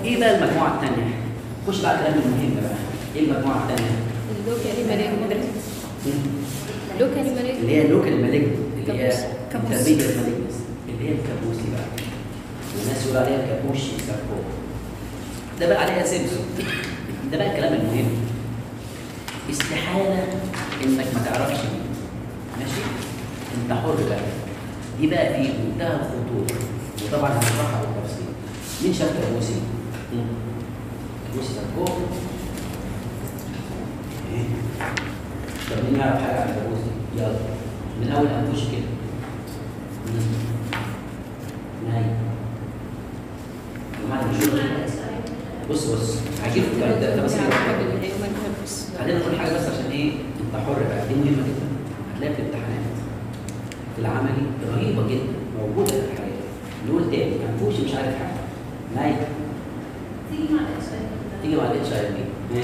ايه بقى المجموعه الثانيه؟ خش بقى الكلام المهم بقى ايه المجموعه الثانيه؟ اللوكالي مالجنت لوكالي مالجنت اللي هي اللوكال مالجنت اللي هي كابوس. التربيه المالجنس اللي هي الكابوسي بقى الناس يقولوا عليها كابوشي ساركوما ده بقى عليها سيمسون ده بقى الكلام المهم استحاله انك ما تعرفش مين ماشي انت حر بقى دي بقى في منتهى الخطوره وطبعا هنشرحها بالتفصيل مين شاف كابوسي؟ مم. كابوسي ساركوما إيه؟ طب مين يعرف حاجه عن الكابوسي؟ يلا من اول انفوش كده مم. نهاية وهذا مش بص بص هجيب الكلام ده ده بس كده. خلينا نقول حاجه بس عشان ايه انت حر بقى دي مهمه جدا هتلاقي في الامتحانات في العملي رهيبه جدا موجوده في الحياه نقول تاني انفوش مش عارف حاجه نهاية تيجي مع الاتش اي تيجي مع الاتش اي في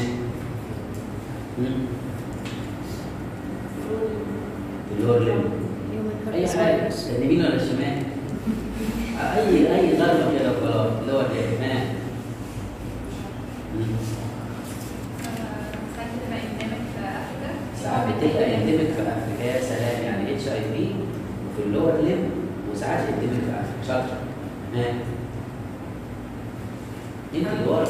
اللي هو الليمب اي حاجه اليمين ولا الشمال اي اي ضربه كده وخلاص اللي هو اليمين ساعات بتبقى يندمج في افريقيا يا سلام يعني اتش اي في وفي اللور ليم وساعات يندمج في افريقيا شاطر ها انت اللي ورا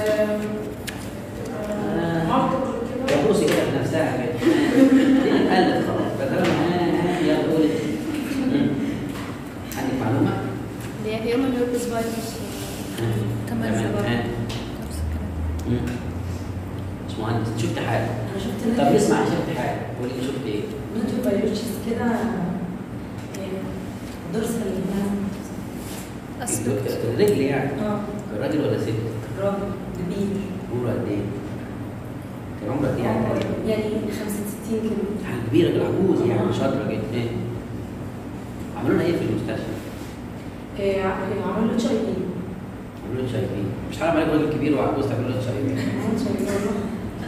كابوسي كده في نفسها كده دي اتقلت خلاص فكرنا ها ها يلا قولي مم. عندك معلومه؟ اللي هي هيومن هيربس فيروس كمان تمام. سبب ها. مم. مش مهندس شفت حاجه انا شفت طب اسمع شفت حاجه قولي لي شفت ايه؟ نوتو بايوتشيس كده دورسال اسبكت الرجل يعني اه الراجل ولا ست؟ راجل كبير عمره قد ايه؟ كان عمره قد ايه يعني تقريبا؟ يعني 65 كيلو حاجه كبيره بالعجوز يعني شاطره جدا ايه؟ عملوا لنا ايه في المستشفى؟ آه، عملوا له تشاي بي عملوا له شاي بيه مش حرام عليك راجل كبير وعجوز تعملوا له شاي بيه عملوا تشاي بي والله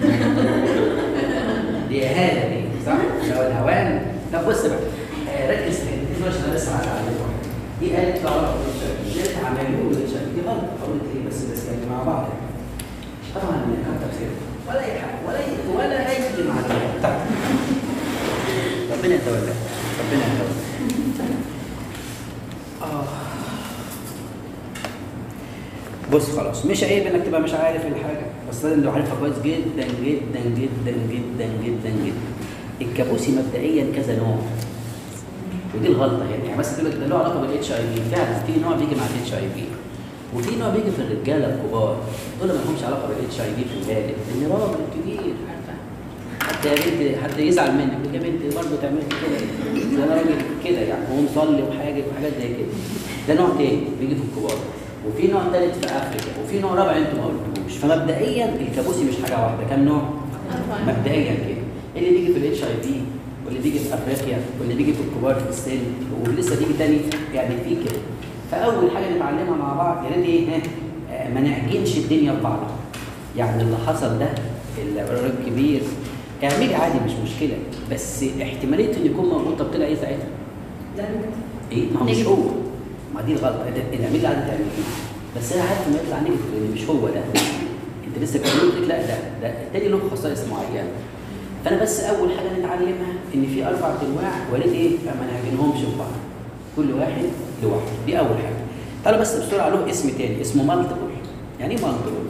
دي اهانه دي صح؟ لو الهوان طب بص بقى آه، ركز في الحتتين دول عشان انا لسه على واحد دي قالت له عملوا له شاي بيه دي عملوا له شاي بيه دي غلط قلت ليه بس بس يعني مع بعض يعني. طبعا كتر خير ولا اي حاجه ولا اي ولا اي معلومه طبعا ربنا يتولى ربنا يتولى اه بص خلاص مش عيب انك تبقى مش عارف الحاجه بس لازم تبقى عارفها كويس جدا جدا جدا جدا جدا جدا الكابوسي مبدئيا كذا نوع ودي الغلطه هنا يعني بس تقول لك ده له علاقه بالاتش اي في فعلا في نوع بيجي مع الاتش اي في وفي نوع بيجي في الرجاله الكبار دول ما لهمش علاقه بالاتش اي في في الغالب لان راجل كبير عارفه حتى يا بنت حد يزعل منك يقول يا بنت برضه تعملي كده ليه؟ ده انا راجل كده يعني هو مصلي وحاجه وحاجات زي كده ده نوع تاني بيجي في الكبار وفي نوع ثالث في افريقيا وفي نوع رابع انتم ما قلتوش فمبدئيا الكابوسي مش حاجه واحده كام نوع؟ مبدئيا كده اللي بيجي في الاتش اي في واللي بيجي في افريقيا واللي بيجي في الكبار في السن ولسه بيجي تاني يعني في كده فاول حاجه نتعلمها مع بعض يا ريت ايه ها، آه، ما نعجنش الدنيا ببعضها يعني اللي حصل ده الراجل الكبير اعملي عادي مش مشكله بس احتماليه انه يكون موجود طب طلع ايه ساعتها؟ لا ايه ما هو مش نيجاتيف. هو ما دي الغلطه ده- اعملي اللي عايزه تعمليه بس انا عارف ما يطلع نيجاتيف لان مش هو ده انت لسه كلمت لا ده ده التاني له خصائص معينه فانا بس اول حاجه نتعلمها ان في اربع انواع وليد ايه ما نعجنهمش في بعض كل واحد لوحده دي اول حاجه تعالوا بس بسرعه له اسم تاني اسمه مالتيبل يعني ايه مالتيبل؟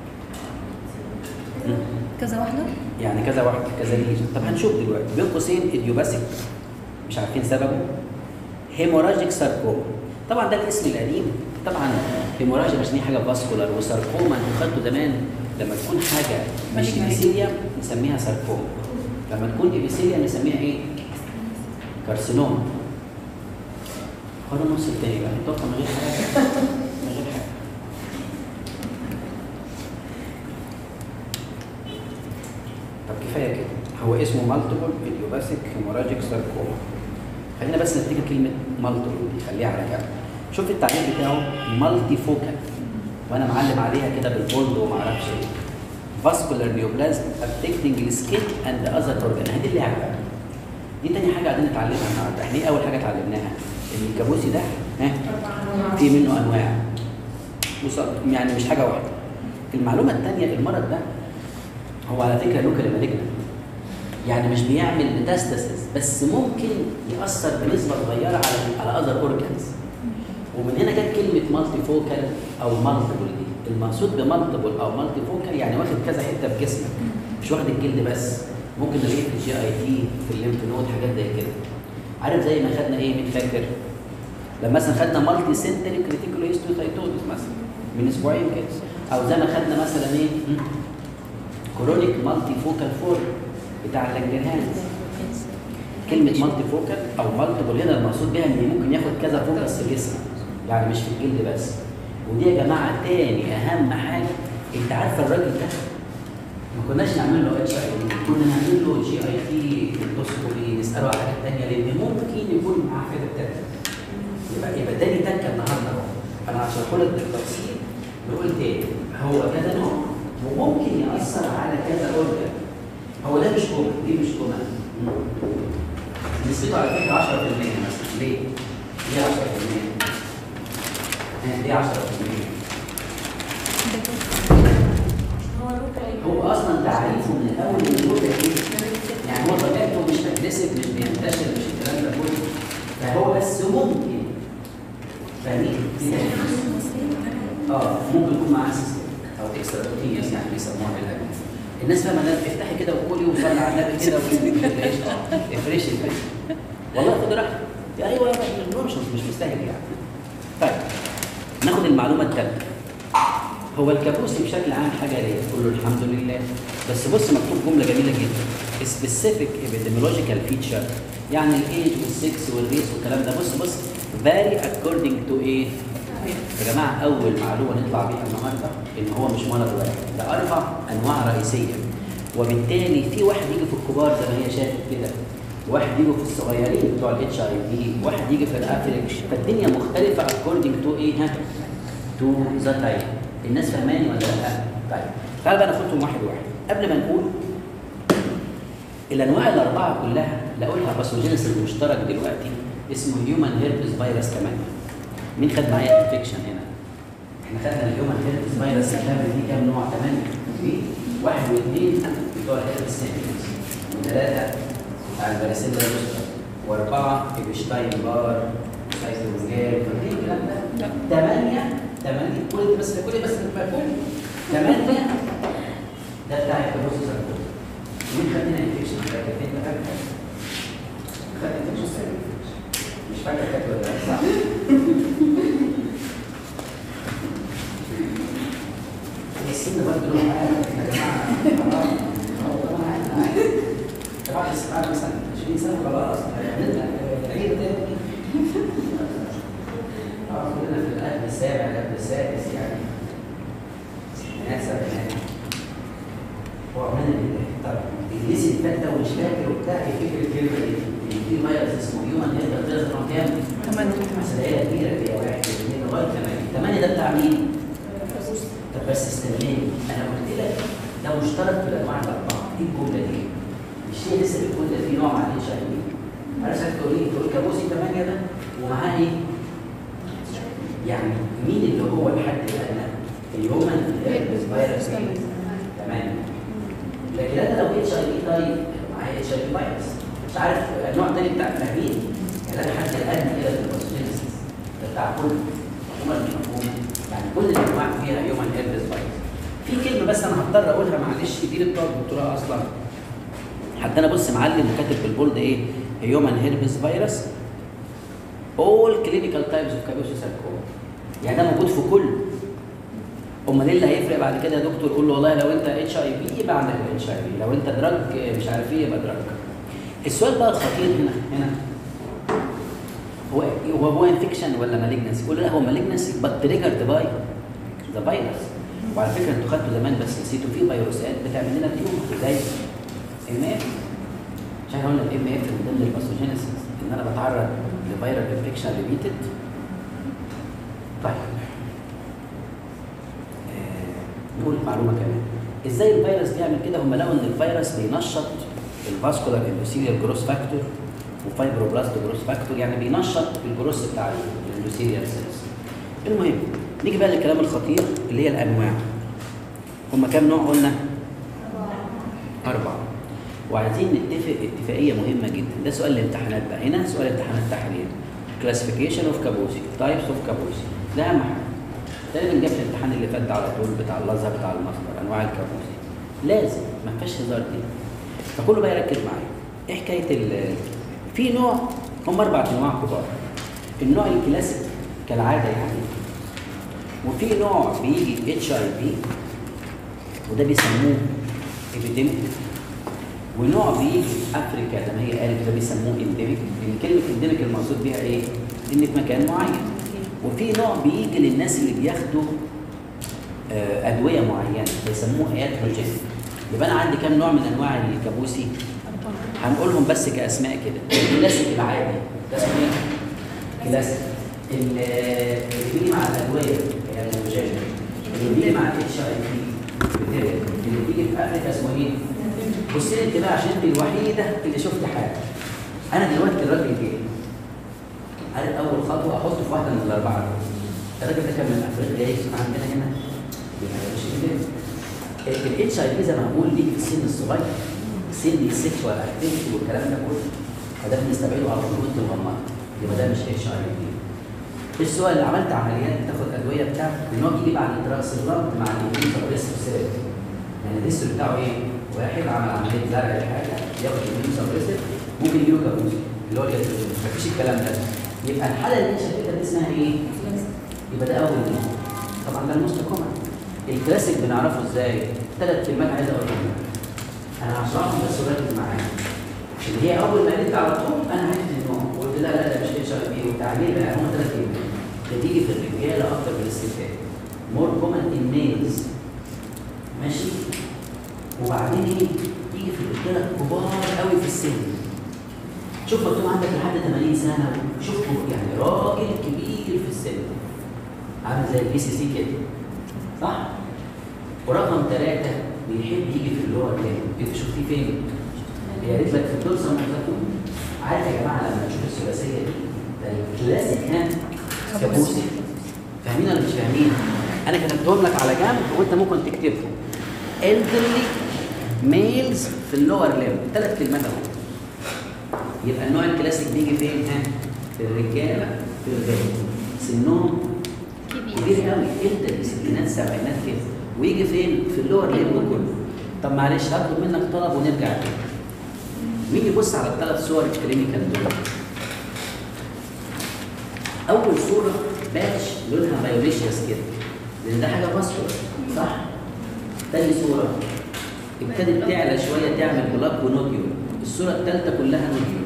كذا واحدة يعني كذا واحد كذا ليجن طب هنشوف دلوقتي بين قوسين ايديوباثيك مش عارفين سببه هيموراجيك ساركوما طبعا ده الاسم القديم طبعا هيموراجيك عشان هي حاجه فاسكولار وساركوما انتوا خدتوا زمان لما تكون حاجه مش مالجنت. ابيثيليوم نسميها ساركوما لما تكون ابيثيليوم نسميها ايه؟ كارسينوما خدوا النص التاني بقى نتوقع من غير حاجه من غير حاجه طب كفايه كده هو اسمه مالتيبل ايديوباثيك هيموراجيك ساركوما خلينا بس نفتكر كلمه مالتيبل دي خليها على جنب شوف التعريف بتاعه مالتي فوكال وانا معلم عليها كده بالبولد وما اعرفش ايه فاسكولار نيوبلازم افكتنج السكين اند اذر اورجان هذه اللي عارفها دي تاني حاجه قاعدين نتعلمها النهارده احنا ايه اول حاجه اتعلمناها ان الكابوسي ده ها في منه انواع مص- يعني مش حاجه واحده المعلومه الثانيه المرض ده هو على فكره لوكال مالجنت يعني مش بيعمل ميتاستاسيس بس ممكن ياثر بنسبه صغيره على على اذر اورجانز ومن هنا جت كلمه مالتي فوكال او مالتيبل دي المقصود بمالتيبل او مالتي فوكال يعني واخد كذا حته في جسمك مش واخد الجلد بس ممكن نلاقيه في الجي اي تي في الليمف نود حاجات زي كده عارف زي ما خدنا ايه مين فاكر لما مثلا خدنا مالتي سنتري كريتيكولو هيستوثايتوزس مثلا من اسبوعين كده او زي ما خدنا مثلا ايه كرونيك مالتي فوكال فور بتاع اللانجرهانز كلمة مالتي فوكال أو مالتيبل هنا المقصود بها إن ممكن ياخد كذا فوكس في الجسم يعني مش في الجلد بس ودي يا جماعة تاني أهم حاجة أنت عارفة الراجل ده ما كناش نعمل له اتش اي كنا نعمل له جي اي تي اندوسكوبي نسأله على حاجات تانية لأن ممكن يكون معاه حاجة تانية يبقى يبقى تاني تكة النهارده أهو أنا هشرحه لك بالتفصيل نقول تاني هو كذا نوع وممكن يأثر على كذا أورجان هو ده مش كوما دي مش كوما نسبته على فكره 10% مثلا ليه؟ ليه 10%؟ ها، ليه 10%؟ هو روكا هو اصلا تعريفه من الاول ان هو ايه؟ يعني هو طبيعته مش اجريسيف مش بينتشر مش الكلام ده كله فهو بس ممكن فاهمين؟ اه ممكن يكون معاه سيستم او اكسترا بروتينيوس يعني بيسموها بالاجنبي الناس فاهمه ده افتحي كده وكلي وصلي على النبي كده وافرشي اه افرشي افرشي والله خد راحتك ايوه يا باشا الموضوع مش مش مستاهل يعني طيب ناخد المعلومه الثالثه هو الكابوسي بشكل عام حاجه ليه؟ قول له الحمد لله بس بص مكتوب جمله جميله جدا specific epidemiological feature يعني الايج والسكس والريس والكلام ده بص بص vary according to ايه؟ يا جماعه اول معلومه نطلع بيها النهارده ان هو مش مرض واحد ده اربع انواع رئيسيه وبالتالي في واحد يجي في الكبار زي ما هي شافت كده واحد يجي في الصغيرين بتوع الاتش اي في واحد يجي في الافريج فالدنيا مختلفه according to ايه ها تو ذا تايب الناس فاهماني ولا لا؟ طيب تعال بقى ناخدهم واحد واحد قبل ما نقول الانواع الاربعه كلها لقولها باثوجينيس المشترك دلوقتي اسمه هيومن هيربس فيروس 8 مين خد معايا انفكشن هنا؟ احنا خدنا الهيومن هيربس فيروس الكامل دي كام نوع؟ 8 في واحد واثنين بتوع الهيربس سيمبلز وثلاثه بتاع الباراسيلا روستا واربعه ايبشتاين بار سايكلوجال فاكرين الكلام ده؟ ثمانيه ثمانيه كل بس كل بس كل ثمانيه ده بتاع الكروسيس الكل مين خدنا انفكشن فاكر انت فاكر؟ خد انفكشن مش فاكر كانت ولا لا صح؟ السن برضه له حاجه يا جماعه خلاص هو طبعا عادي طبعا السؤال مثلا 20 سنه خلاص هنبدا نعيد تاني اه كلنا في القرن السابع القرن السادس يعني ستينات سبعينات هو عملنا طب الانجليزي اللي فات ده ومش فاكر وبتاع يفتكر الكلمه دي ان في فيروس اسمه هيومن هيبدا فيروس رقم كام؟ بس العيله كبيره فيها واحد اثنين لغايه ثمانيه ثمانيه ده بتاع مين؟ طب بس استناني انا قلت لك ده مشترك في الانواع الاربعه ايه الجمله دي؟ مش هي لسه بتقول ده في نوع معلش يعني عارف ساعتها تقول ايه؟ تقول كابوسي 8 ده ومعاه ايه؟ يعني مين اللي هو الحد الادنى؟ الهيومن هيربس فيروس ايه؟ تمام لكن انا لو اتش اي في طيب معايا اتش اي في فيروس مش عارف النوع الثاني بتاع الفاهمين يعني انا الحد الادنى كده في الباسوجينيسيس ده بتاع كل عموما مش مفهوم يعني كل الانواع فيها هيومن هيربس فيروس في كلمه بس انا هضطر اقولها معلش دي اللي بتوع الدكتوراه اصلا حتى انا بص معلم وكاتب بالبولد ايه هيومن هيربس فيروس all clinical types of Kaposi sarcoma يعني ده موجود في كل امال ايه اللي هيفرق بعد كده يا دكتور قول له والله لو انت اتش اي في يبقى عندك اتش اي في لو انت دراج مش عارف ايه يبقى دراج السؤال بقى الخطير هنا هنا هو هو هو انفكشن ولا مالجنسي؟ قول له لا هو مالجنسي بس تريجرد باي ذا فيروس وعلى فكره انتوا خدتوا زمان بس نسيتوا في فيروسات بتعمل لنا تيومر زي ام اف عشان قلنا الام اف من ضمن الباثوجينيسيس ان انا بتعرض لفيرال انفكشن ريبيتد طيب آه، نقول معلومه كمان ازاي الفيروس بيعمل كده هم لقوا ان الفيروس بينشط الفاسكولار اندوثيليال جروس فاكتور وفايبروبلاست جروس فاكتور يعني بينشط الجروس بتاع الاندوثيليال سيلز المهم نيجي بقى للكلام الخطير اللي هي الانواع هما كام نوع قلنا اربعه وعايزين نتفق اتفاقيه مهمه جدا ده سؤال الامتحانات بقى هنا سؤال امتحانات تحرير كلاسيفيكيشن اوف كابوسي تايبس اوف كابوسي ده اهم حاجه تقريبا جاب في الامتحان اللي فات ده على طول بتاع اللازر بتاع المصدر انواع الكابوسي لازم ما فيهاش هزار دي فكله بقى يركز معايا ايه حكايه ال في نوع هم اربع انواع كبار النوع الكلاسيك كالعاده يعني وفي نوع بيجي اتش اي بي وده بيسموه ابيديميك ونوع بيجي في افريكا زي ما هي قالت ده بيسموه انديميك لان كلمه انديميك المقصود بيها ايه؟ ان في مكان معين وفي نوع بيجي للناس اللي بياخدوا آه، ادويه معينه بيسموه اياتروجين يبقى انا عندي كام نوع من انواع الكابوسي هنقولهم بس كاسماء كده الكلاسيك العادي ده اسمه ايه؟ كلاسيك ال- اللي بيجي مع الادويه يعني المجاجة اللي بيجي مع الاتش اي بي اللي بيجي في افريكا اسمه ايه؟ بص لي انت بقى عشان انت الوحيده اللي شفت حاجه انا دلوقتي الراجل جاي عارف اول خطوه احطه في واحده من الاربعه دول الراجل ده كان من افريقيا جاي عندنا هنا يبقى مش الاتش اي بي زي ما بقول ليك في السن الصغير سن السكشوال اكتيفيتي والكلام ده كله فده بنستبعده على طول وانت مغمض يبقى ده مش اتش اي بي السؤال اللي عملت عمليات تاخد ادويه بتاعك ان هو بيجي بعد الدراس الضغط مع الانفلونزا ريسبسيت يعني الريسك بتاعه ايه؟ واحد عمل عمليه زرع الحاجه ياخد الانفلونزا ريسبسيت ممكن يجيله كابوس اللي هو الياتروجين مفيش الكلام ده يبقى الحاله اللي انت شايفها دي اسمها ايه؟ يبقى ده اول نوع طبعا ده الموست كومن الكلاسيك بنعرفه ازاي؟ ثلاث كلمات عايز اقولهم لك. انا هشرحهم بس وركز معايا اللي هي اول ما قالت على طول انا عرفت النوع قلت لا لا ده مش اتش اي بي والتعبير بقى هم ثلاث كلمات بتيجي في الرجاله اكتر من الستات مور كومن ان ميلز ماشي وبعدين ايه يجي في الرجاله كبار قوي في السن شوف مكتوب عندك لحد 80 سنه شوف يعني راجل كبير في السن عامل زي البي سي سي كده صح؟ ورقم ثلاثة بيحب يجي في اللور لين انت شفتيه فين؟ هي قالت لك في الدرس المتكون عارف يا جماعه لما تشوف الثلاثيه دي ده الكلاسيك ها كابوسي فاهمين ولا مش فاهمين؟ انا كتبتهم لك على جنب وانت ممكن تكتبهم elderly males في اللور ليم ثلاث كلمات اهو يبقى النوع الكلاسيك بيجي فين ها؟ في الرجاله في الرجاله سنهم كبير قوي جدا ستينات سبعينات كده ويجي فين؟ في اللور ليم كله طب معلش هطلب منك طلب ونرجع تاني مين يبص على الثلاث صور الكلينيكال دول اول صوره باتش لونها فايوليشيوس كده لان ده حاجه ماسكولار صح تاني صوره ابتدت تعلى شويه تعمل بلاك ونوديول الصوره الثالثه كلها نوديول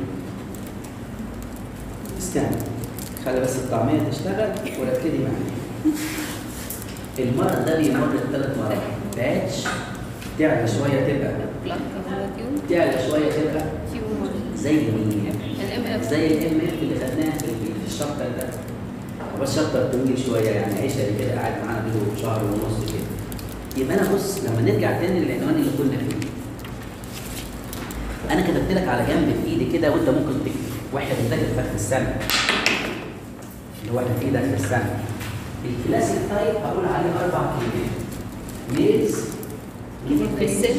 استنى خلي بس الطعميه تشتغل وركزي معايا المرض ده بيمر بثلاث مراحل باتش تعلى شويه تبقى بلاك كافولاتيوم تعلى شويه تبقى تيومر زي مين؟ الام اف زي الام اف اللي خدناها في في الشابتر ده هو الشابتر طويل شويه يعني عشري كده قاعد معانا بيه شهر ونص كده يبقى انا بص لما نرجع تاني للعنوان اللي كنا فيه انا كتبت لك على جنب في ايدي كده وانت ممكن تكتب واحنا بنذاكر في اخر السنه اللي هو احنا في ايدك في السنه الكلاسيك تايب هقول عليه اربع كلمات ميلز كبير في السن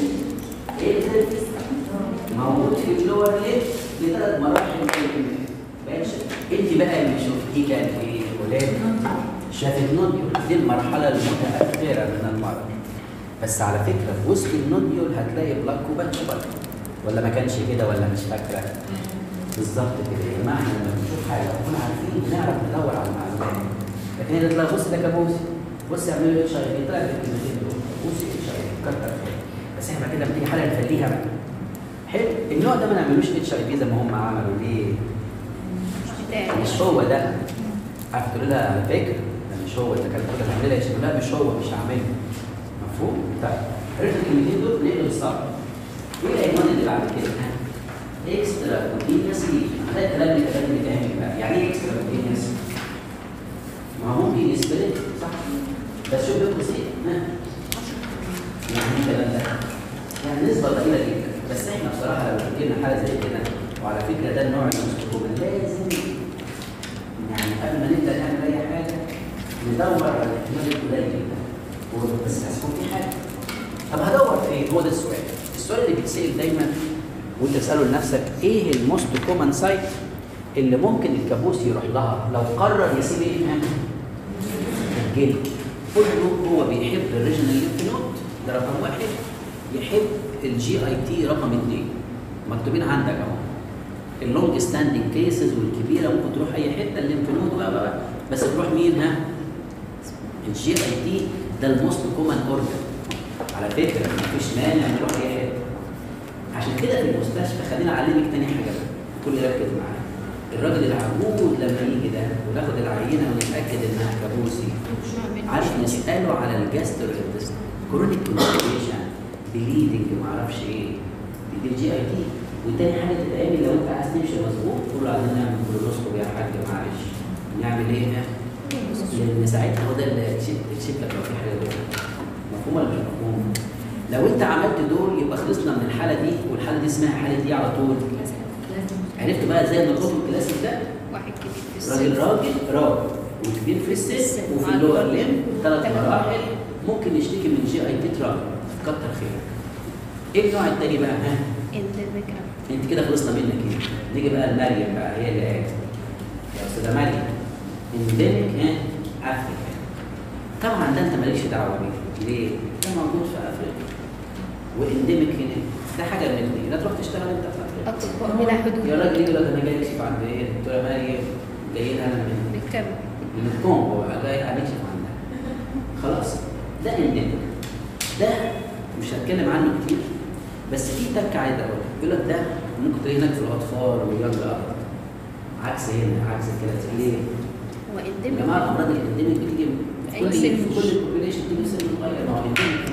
موجود في اللور ليب لثلاث مراحل باشا انت بقى اللي شفتيه كان ايه ولاد شافت نوديول دي المرحله المتاخره من المرض بس على فكره في وسط النوديول هتلاقي بلاك وباتش برضه ولا ما كانش كده ولا مش فاكره بالظبط كده يا جماعه احنا لما بنشوف حاجه ونكون عارفين بنعرف ندور على المعلومات لكن هي تطلع بص ده كابوسي بص يعملوا اتش اي في طلع الكلمتين دول كابوسي اتش اي كتر خير بس احنا كده بتيجي حاله نخليها بقى حلو النوع ده ما نعملوش اتش اي في زي ما هم عملوا ليه؟ بتاعي مش هو ده عارف تقول لها على فكره ده مش هو ده كانت تقول لها تعملها اتش لا مش هو مش هعمله مفهوم؟ طيب عرفت الكلمتين دول نقلب الصعب ايه العنوان اللي بعد كده؟ اكسترا كونتينيوس ده الكلام اللي كلام اللي فاهم بقى يعني ايه اكسترا كونتينيوس؟ ما هو ممكن يسبرد صح بس شوف بيقول ايه؟ ها؟ يعني ايه الكلام ده؟ يعني نسبة ضئيلة جدا بس احنا بصراحة لو جبنا حالة زي كده وعلى فكرة ده النوع المستقبل لازم يعني قبل ما نبدأ نعمل أي حاجة ندور على الاحتمال القليل جدا هو بس هيكون في حاجه طب هدور فين؟ هو ده السؤال السؤال اللي بيتسال دايما وانت تساله لنفسك ايه الموست كومن سايت اللي ممكن الكابوس يروح لها لو قرر يسيب ايه هنا؟ الجلد كله هو بيحب الريجنال ليمف نود ده رقم واحد يحب الجي اي تي رقم اثنين مكتوبين عندك اهو اللونج ستاندنج كيسز والكبيره ممكن تروح اي حته الليمف نود و- و- و- بس تروح مين ها؟ الجي اي تي ده الموست كومن اورجن على فكره مفيش مانع نروح اي حته عشان كده في المستشفى خلينا اعلمك تاني حاجه بقى كل ركز معايا الراجل العجوز لما يجي ده وناخد العينه ونتاكد انها كابوسي عارف نساله على الجاستر كرونيك كونستيبيشن بليدنج ما اعرفش ايه دي الجي اي تي وتاني حاجه تتعمل لو انت عايز تمشي مظبوط تقول له عايزين نعمل كولونوسكوبي يا حاج معلش نعمل ايه؟ لان ساعتها هو ده اللي هيكشف يكشف لك لو في حاجه جوه مفهوم ولا مش مفهوم؟ لو انت عملت دول يبقى خلصنا من الحاله دي والحاله دي اسمها حاله ايه على طول؟ عرفت بقى زي النقاط الكلاسيك ده؟ واحد كبير في راجل السن راجل راجل وكبير في السن السن. وفي اللور ليم ثلاث مراحل ممكن يشتكي من جي اي تي ترابل كتر خيرك. ايه النوع التاني بقى ها؟ endemic انت كده خلصنا منك كده نيجي بقى لمريم بقى هي اللي قالت يا استاذه مريم اندمك ها افريقيا طبعا ده انت مالكش دعوه بيه ليه؟ ده موجود في افريقيا واندمك هنا ده حاجه من الاثنين لا تروح تشتغل انت في افريقيا اطباء بلا حدود يا راجل يقول لك انا جاي اكشف عند ايه؟ دكتوره مريم جاي لها انا من بالكم من الكونغو جاي هنكشف عندها خلاص ده اندمك ده مش هتكلم عنه كتير بس في تك عايز اقول يقول لك ده ممكن تلاقيه هناك في الاطفال ويلا عكس هنا عكس الكلاسيك ليه؟ هو يا endemic جماعه الامراض الانديميك بتيجي في أي كل سن. في كل البوبيليشن بتيجي في سن صغير ما هو انديميك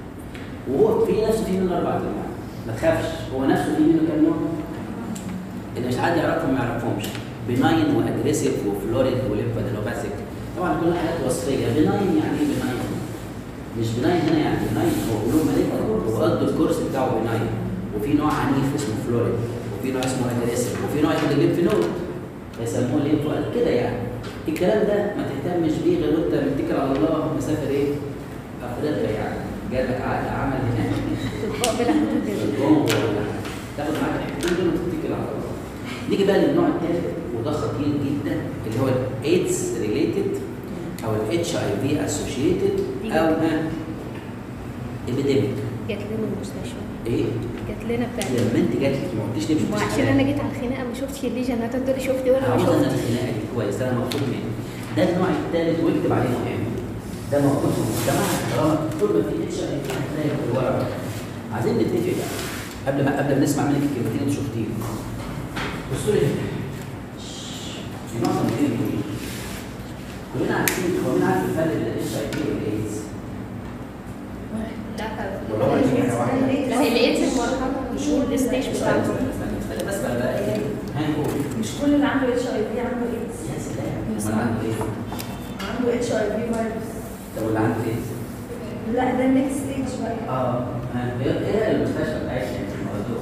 وهو في نفسه في منه اربع انواع ما تخافش هو نفسه في منه كام نوع؟ اللي مش عاد يعرفهم ما يعرفهمش بناين واجريسيف وفلوريد وليمفادينوباثيك طبعا كل حاجات وصفيه بناين يعني ايه بناين؟ مش بناين هنا يعني بناين هو بيقولوا مالك هو قد الكورس بتاعه بناين وفي نوع عنيف اسمه فلوريد وفي نوع اسمه اجريسيف وفي نوع ياخد الليمف نود فيسموه ليمف نود كده يعني الكلام ده ما تهتمش بيه غير وانت متكل على الله مسافر ايه؟ افريقيا يعني جالك عقد عمل هناك اطباء بلا حدود الجمهور ولا حاجه تاخد معاك الحكومه دول وتتكل على الله نيجي بقى للنوع الثالث وده خطير جدا اللي هو الايدز ريليتد او الاتش اي في اسوشيتد او ها ابيديميك جات لنا المستشفى ايه؟ جات لنا بتاعت لما انت جات لك ما قلتيش ليه مش ما عشان بتشتغلي؟ انا جيت على الخناقه ما شفتش الليجن هتقدري شفتي ولا ما عاوز انا شفتي الخناقه دي كويس انا مبسوط منه ده النوع الثالث واكتب عليه مهم ده موجود في المجتمع طالما طول ما في اتش اي في هتلاقي في الورقه عايزين نتفق بقى قبل ما قبل ما نسمع منك الكلمتين اللي شفتيهم بصوا لي هنا في معظم الكلمتين كلنا عارفين كلنا عارفين الفرق بين الاتش اي في والايدز ولا هو دي حاجه واحده لا هي لقيت المرحله مش هو الستيج استنى بتاعته استنى استنى بس بقى بقى ايه هنقول مش كل اللي عنده اتش اي في عنده ايدز يا سلام امال عنده ايه؟ عنده اتش اي في فيروس طب واللي عنده ايه؟ لا ده النكست ستيج بقى اه ها، ايه ايه المستشفى بتاعتنا في الموضوع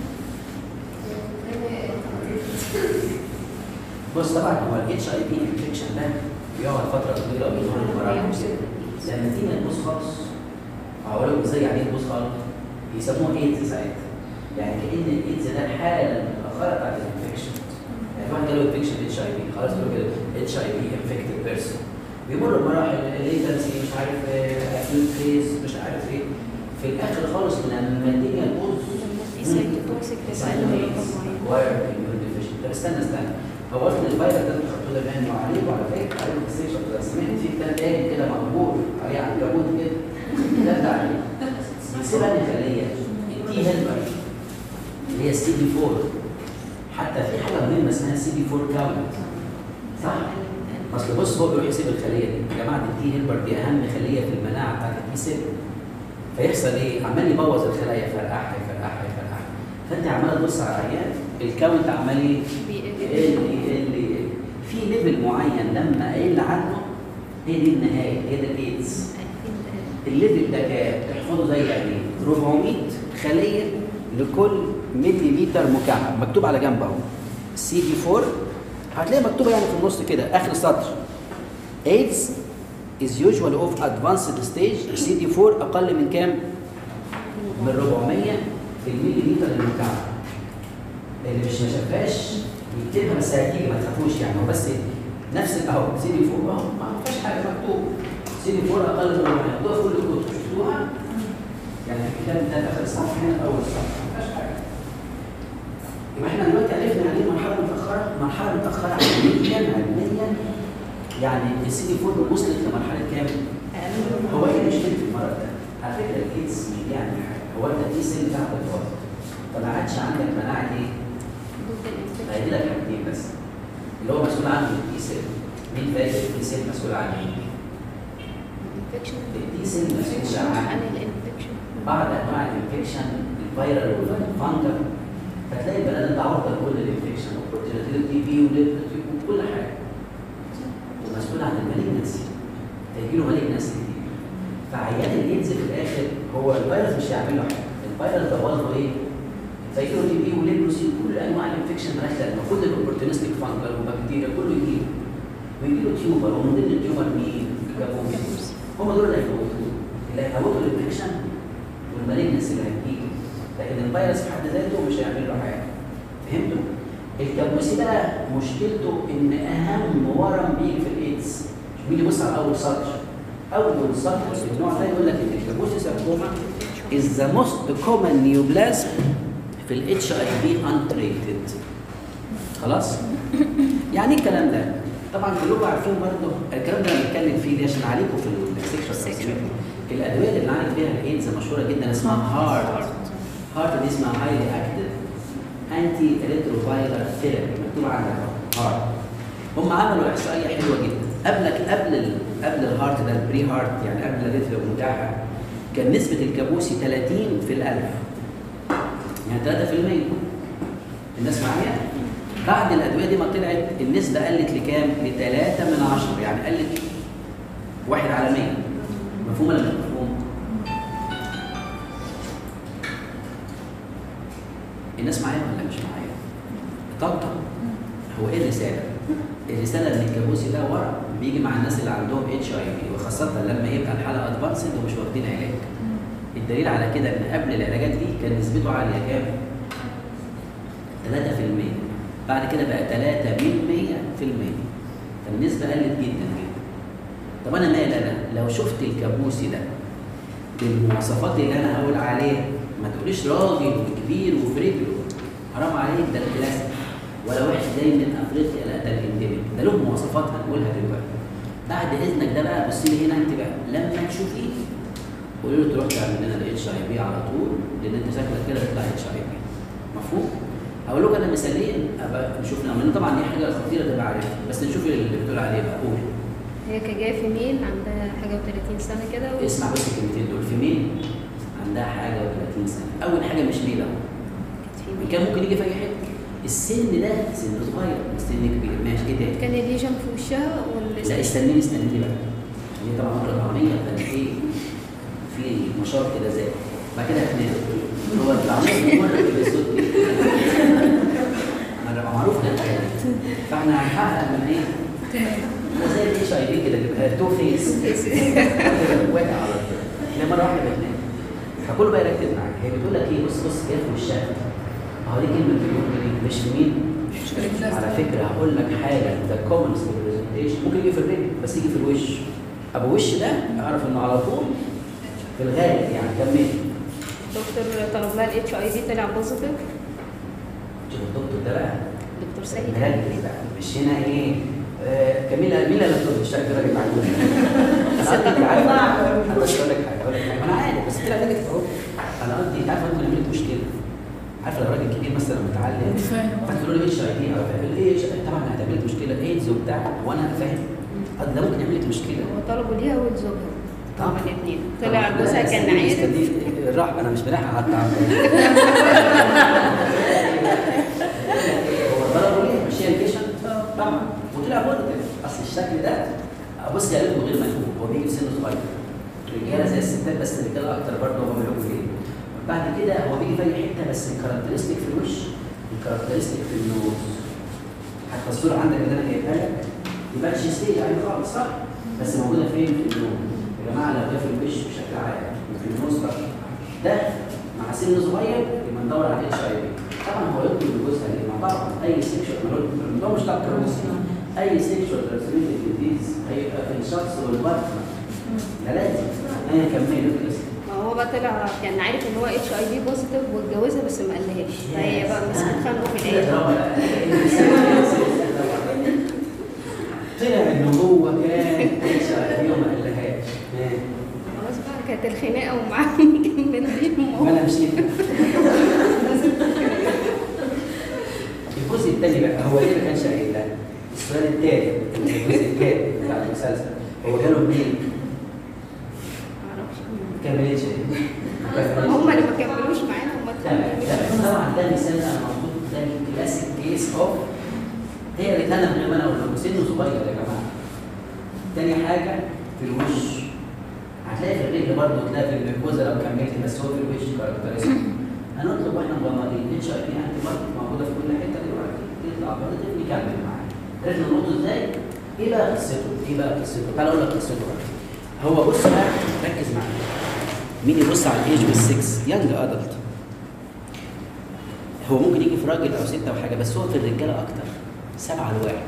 بص طبعا هو الاتش اي بي انفكشن ده بيقعد فتره طويله وبيمر بمراحل كتير. لما تيجي تبص خالص هقول لكم ازاي يعني ايه تبص خالص يسموه ايدز ساعتها يعني كان الايدز ده حاله متاخره بتاعت الانفكشن يعني واحد جاله انفكشن اتش اي بي خلاص تقول كده اتش اي بي انفكتد بيرسون بيمر بمراحل الليتنسي مش عارف اكيوت فيز مش عارف ايه في الاخر خالص لما الدنيا تبوظ في سايتوتوكسيك بتاعته رقم معين واير اميون ديفيشن طب استنى استنى هو اصلا الفيروس ده انتوا خدتوه ده باين عليه وعلى فكره عليه فيكسيشن ده سمعت فيه كتاب تاني كده مقبول عليه عنكبوت كده ده بتاع ايه؟ بيسيب انهي خليه؟ التي هيلبر اللي هي السي بي 4 حتى في حاجه مهمه اسمها سي بي 4 كاونت صح؟ اصل بص هو بيروح يسيب الخليه دي يا جماعه التي هيلبر دي اهم خليه في المناعه بتاعت التي سيل فيحصل ايه؟ عمال يبوظ الخلايا يفرقعها يفرقعها يفرقعها فانت عمال تبص على العيان الكاونت عمال ايه؟ بيقل. يقل يقل يقل في ليفل معين لما اقل عنه هي دي النهايه هي ده الايدز الليفل ده كام؟ تحفظه زي يعني 400 خليه لكل ملي لتر مكعب مكتوب على جنب اهو سي دي 4 هتلاقي مكتوبه يعني في النص كده اخر سطر ايدز is usually of advanced stage CD4 اقل من كام؟ من 400 في المليمتر المكعب اللي مش ما شافهاش يكتبها بس هتيجي ما تخافوش يعني هو بس نفس ال- اهو سي دي 4 اهو ما فيهاش حاجه مكتوب سي دي 4 اقل من 400 مكتوبه في كل الكتب شفتوها يعني الكتاب ده اخر الصفحه هنا في اول الصفحه ما فيهاش حاجه يبقى احنا دلوقتي عرفنا يعني ايه مرحله متاخره مرحله متاخره علميا علميا يعني السي دي 4 وصلت لمرحله كام؟ هو ايه مشكله المرض ده؟ على فكره الايدز مش بيعمل حاجه هو انت التي سيل بتاعتك باظت فما عادش عندك مناعه ايه؟ ضد الانفكشن هيدي لك حاجتين بس اللي هو مسؤول عنه التي سيل مين فاكر التي سيل مسؤول عن ايه؟ الانفكشن التي سيل مسؤول عن عن الانفكشن بعض انواع الانفكشن الفيرال والفانجل فتلاقي البني ادم ده عرضه لكل الانفكشن وبروتيناتيل تي بي وكل حاجه ومسؤول عن المالجنسي هيجي له مالجنسي كتير فعيان الايدز في الاخر هو الفيروس مش هيعمل له حاجه الفيروس ده وزنه ايه؟ فيجي له تي بي وليبروسي كل انواع الانفكشن مالهاش لازمه كل الاوبورتونستيك فانجل وبكتيريا كله يجي له ويجي له تيومر ومن ضمن التيومر مين؟ الكابوس هم دول اللي هيموتوه اللي هيموتوا الانفكشن والمالجنس اللي هتجيله لكن الفيروس في حد ذاته مش هيعمل له حاجه فهمتوا؟ الكابوسي بقى مشكلته ان اهم ورم بيجي في الايدز مش بيجي يبص على اول سطر اول سطر في النوع ده يقول لك ان الكابوسي ساركوما is the most common neoplasm في الاتش اي في untreated خلاص؟ يعني ايه الكلام ده؟ طبعا كلكم عارفين برضه الكلام ده بنتكلم فيه ليه عشان عليكم في السكشن الادويه اللي بنعالج بيها الايدز مشهوره جدا اسمها هارت هارت دي اسمها هايلي اكتف انتي ريتروفايرال ثيرابي مكتوب عندك اهو هارت هم عملوا احصائيه حلوه جدا قبل قبل ال قبل الهارت ده البري هارت يعني قبل الريترو متاحه كان نسبه الكابوسي 30 في الالف يعني 3% الناس معايا بعد الادويه دي ما طلعت النسبه قلت لكام؟ ل 3 من 10 يعني قلت واحد على 100 مفهوم ولا مش مفهوم؟ الناس معايا ولا مش معايا؟ طنطا هو ايه الرساله؟ الرساله ان الكابوسي ده ورق بيجي مع الناس اللي عندهم اتش اي في وخاصه لما يبقى الحاله ادفانسد ومش واخدين علاج. الدليل على كده ان قبل العلاجات دي كان نسبته عاليه كام؟ 3% بعد كده بقى 3 من 100% فالنسبه قلت جدا جدا. طب انا مالي انا لو شفت الكابوسي ده بالمواصفات اللي انا هقول عليها ما تقوليش راجل وكبير وفي رجله حرام عليك ده الكلاسيك ولا واحد جاي من افريقيا لا ده الانديميك ده له مواصفات هنقولها دلوقتي بعد اذنك ده بقى بصي لي هنا انت بقى لما تشوفيه قولي له تروح تعمل لنا الاتش اي بي على طول لان انت شكلك كده تطلع اتش اي بي مفهوم؟ هقول لكم انا مثالين ابقى نشوف لان طبعا دي حاجه خطيره تبقى عارفها بس نشوف اللي بتقول عليه بقى قول هي كجايه فيميل عندها حاجه و30 سنه كده و... اسمع بس الكلمتين دول في ميل عندها حاجه و30 سنه اول حاجه مش ميل اهو كانت فيميل. كان ممكن يجي في اي حته السن ده سن صغير مش سن كبير ماشي ايه تاني؟ كان الليجن في وشها ولا لا استنيني استنيني بقى هي طبعا مره طعميه كان في في نشاط كده زي بعد كده هتنام هو الطعميه مره كده صوت انا ببقى معروف كده فاحنا هنحقق من ايه؟ هو زي الاتش اي في كده بيبقى تو فيس واقع على طول هي مره واحده بتنام فكله بقى يركز معاك هي بتقول لك ايه بص بص كده في وشها اهو دي كلمه بتقول ايه مش في مين؟ على فكره هقول لك حاجه ده كومنس برزنتيشن ممكن يجي في الرجل بس يجي في الوش ابو وش ده اعرف انه على طول في الغالب يعني كمل دكتور طلب لها الاتش اي في طلع بوزيتيف شوف الدكتور ده بقى دكتور سيد مركز بقى مش هنا ايه آه، كميلة مين اللي بتقول الشكل ده راجل معجون انا قصدي عارف انا بس اقول لك حاجه اقول لك حاجه انا عارف بس طلع نيجاتيف اهو انا قصدي انت عارف ممكن يعمل لك مشكله عارف لو راجل كبير مثلا متعلم فتقول له ايش اي دي او فاهم ايه طبعا هتعمل لك مشكله ايدز وبتاع وانا فاهم قد ده ممكن يعمل لك مشكله هو طلبوا ليها ولزوجها طبعا. هما الاثنين طبعاً. طلع لا، جوزها لا، كان استني- عارف استني. الراحه انا مش بلاحق على الطعام هو ضربه ليه مش هي الكيشن طبعا وطلع بوزيتيف اصل الشكل ده بص يا ريت من غير ما يفوق هو بيجي في سن صغير الرجاله زي الستات بس الرجاله اكتر برضه هم بيقولوا ليه بعد كده هو بيجي في اي حته بس الكاركترستيك في الوش الكاركترستيك في النوز حتى الصوره عندك اللي انا جايبها لك يبقى ستيج عادي خالص صح؟ بس موجوده فين في النوم يا جماعه لو ده في الوش بشكل عام وفي النص بقى ده مع سن صغير يبقى ندور على اتش اي في طبعا هو يطلب الجزء اللي مع طبعا اي سيكشوال ده مش دكتور روسي اي سيكشوال ترانسميتد ديزيز هيبقى في الشخص والبارتنر ده لازم انا كمل ما هو بقى طلع كان عارف ان هو اتش اي في بوزيتيف واتجوزها بس ما قالهاش فهي بقى بس اتخانقوا في الاخر طلع ان هو كان اتش اي في وما قالهاش خلاص بقى كانت الخناقه ومعاهم مكملين ما انا مشيت الجزء الثاني بقى هو ليه ما كانش قايل ده؟ السؤال الثاني الجزء الثاني بتاع المسلسل هو جاله منين؟ معرفش ما كملتش ليه؟ هم اللي ما كملوش معانا هم تمام اتخانقوا تمام طبعا ده مثال انا المفروض ده الكلاسيك كيس اوف هي اللي انا من غير ما انا اقول لكم سنه صغير يا جماعه تاني حاجه في الوش هتلاقي في الرجل برضه تلاقي في الجلوكوزا لو كملت بس هو في الوش كاركترستيك هنطلب واحنا مغمضين اتش اي بي انتي بارتي موجوده في كل حته دلوقتي يطلع بارتي نكمل معاه عرفنا نقطه ازاي؟ ايه بقى قصته؟ ايه بقى قصته؟ تعالى اقول لك قصته بقى هو بص بقى ركز معايا مين يبص على الايج بالسكس يانج ادلت هو ممكن يجي في راجل او ست او حاجه بس هو في الرجاله اكتر سبعه لواحد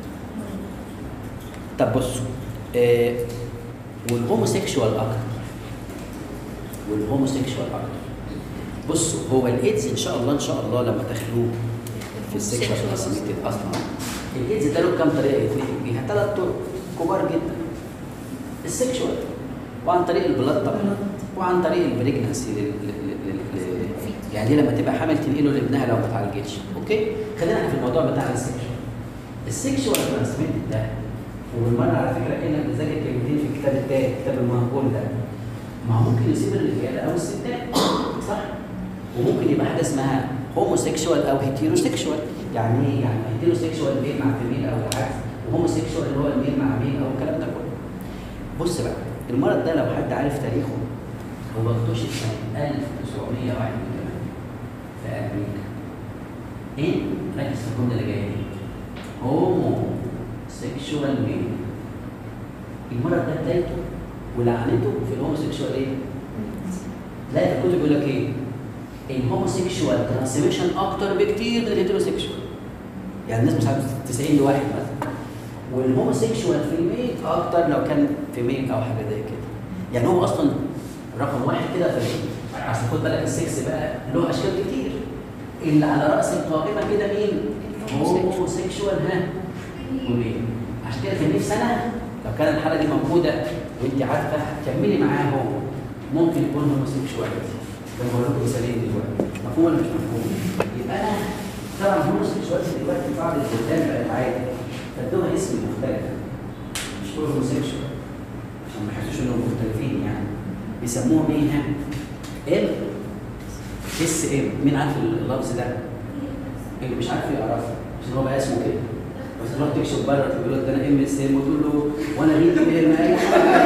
طب بصوا آه والهوموسيكشوال اكتر والهوموسيكشوال اكتر بصوا هو الايدز ان شاء الله ان شاء الله لما تاخدوه في السيكشوال Sexual ترانسميتد اصلا الايدز ده له كام طريقه يتنقل بيها ثلاث طرق كبار جدا السيكشوال وعن طريق البلاد طبعا وعن طريق البريجنسي لل... لل... لل... لل... يعني دي لما تبقى حامل تنقله لابنها لو ما اتعالجتش اوكي خلينا احنا في الموضوع بتاع السيكشوال السيكشوال ترانسميتد ده وبالمره على فكره احنا بنذاكر كلمتين في الكتاب التاني الكتاب المهجور ده ما هو ممكن يصيب الرجاله او الستات صح وممكن يبقى حاجه اسمها هوموسيكشوال او هيتيروسيكشوال يعني ايه يعني هيتيروسيكشوال ميل مع فيميل او العكس وهوموسيكشوال اللي هو الميل مع ميل او الكلام ده كله بص بقى المرض ده لو حد عارف تاريخه هو اكتشف سنه 1981 في امريكا ايه ركز في الجمله اللي جايه دي هومو سيكشوال ميل المرض ده بدايته ولعنته في الهوموسيكشوال ايه؟ لا في الكتب يقول لك ايه؟ الهوموسيكشوال ترانسميشن اكتر بكتير من الهيتروسيكشوال يعني الناس مش عارف 90 لواحد مثلا والهوموسيكشوال في الميل اكتر لو كان في ميل او حاجه زي كده يعني هو اصلا رقم واحد كده في الميل عشان خد بالك السكس بقى له اشكال كتير اللي على راس القائمه كده مين؟ هوموسيكشوال ها وميل عشان كده كان نفسي انا لو كان الحاله دي موجوده وانت عارفه كملي معاه هو ممكن يكون هوموسيكشوال زي ما بقول لكم مثالين دلوقتي مفهوم ولا مش مفهوم؟ يبقى انا طبعا هوموسيكشوال دلوقتي في بعض البلدان بقت عادي فادوها اسم مختلف مش كل هوموسيكشوال عشان ما يحسوش انهم مختلفين يعني بيسموهم ايه ها؟ ام اس ام مين عارف اللفظ ده؟ اللي مش عارف يعرفه عشان هو بقى اسمه كده بس تروح تكشف بره تقول له ده انا ام اس ام وتقول له وانا مين كبير ما اي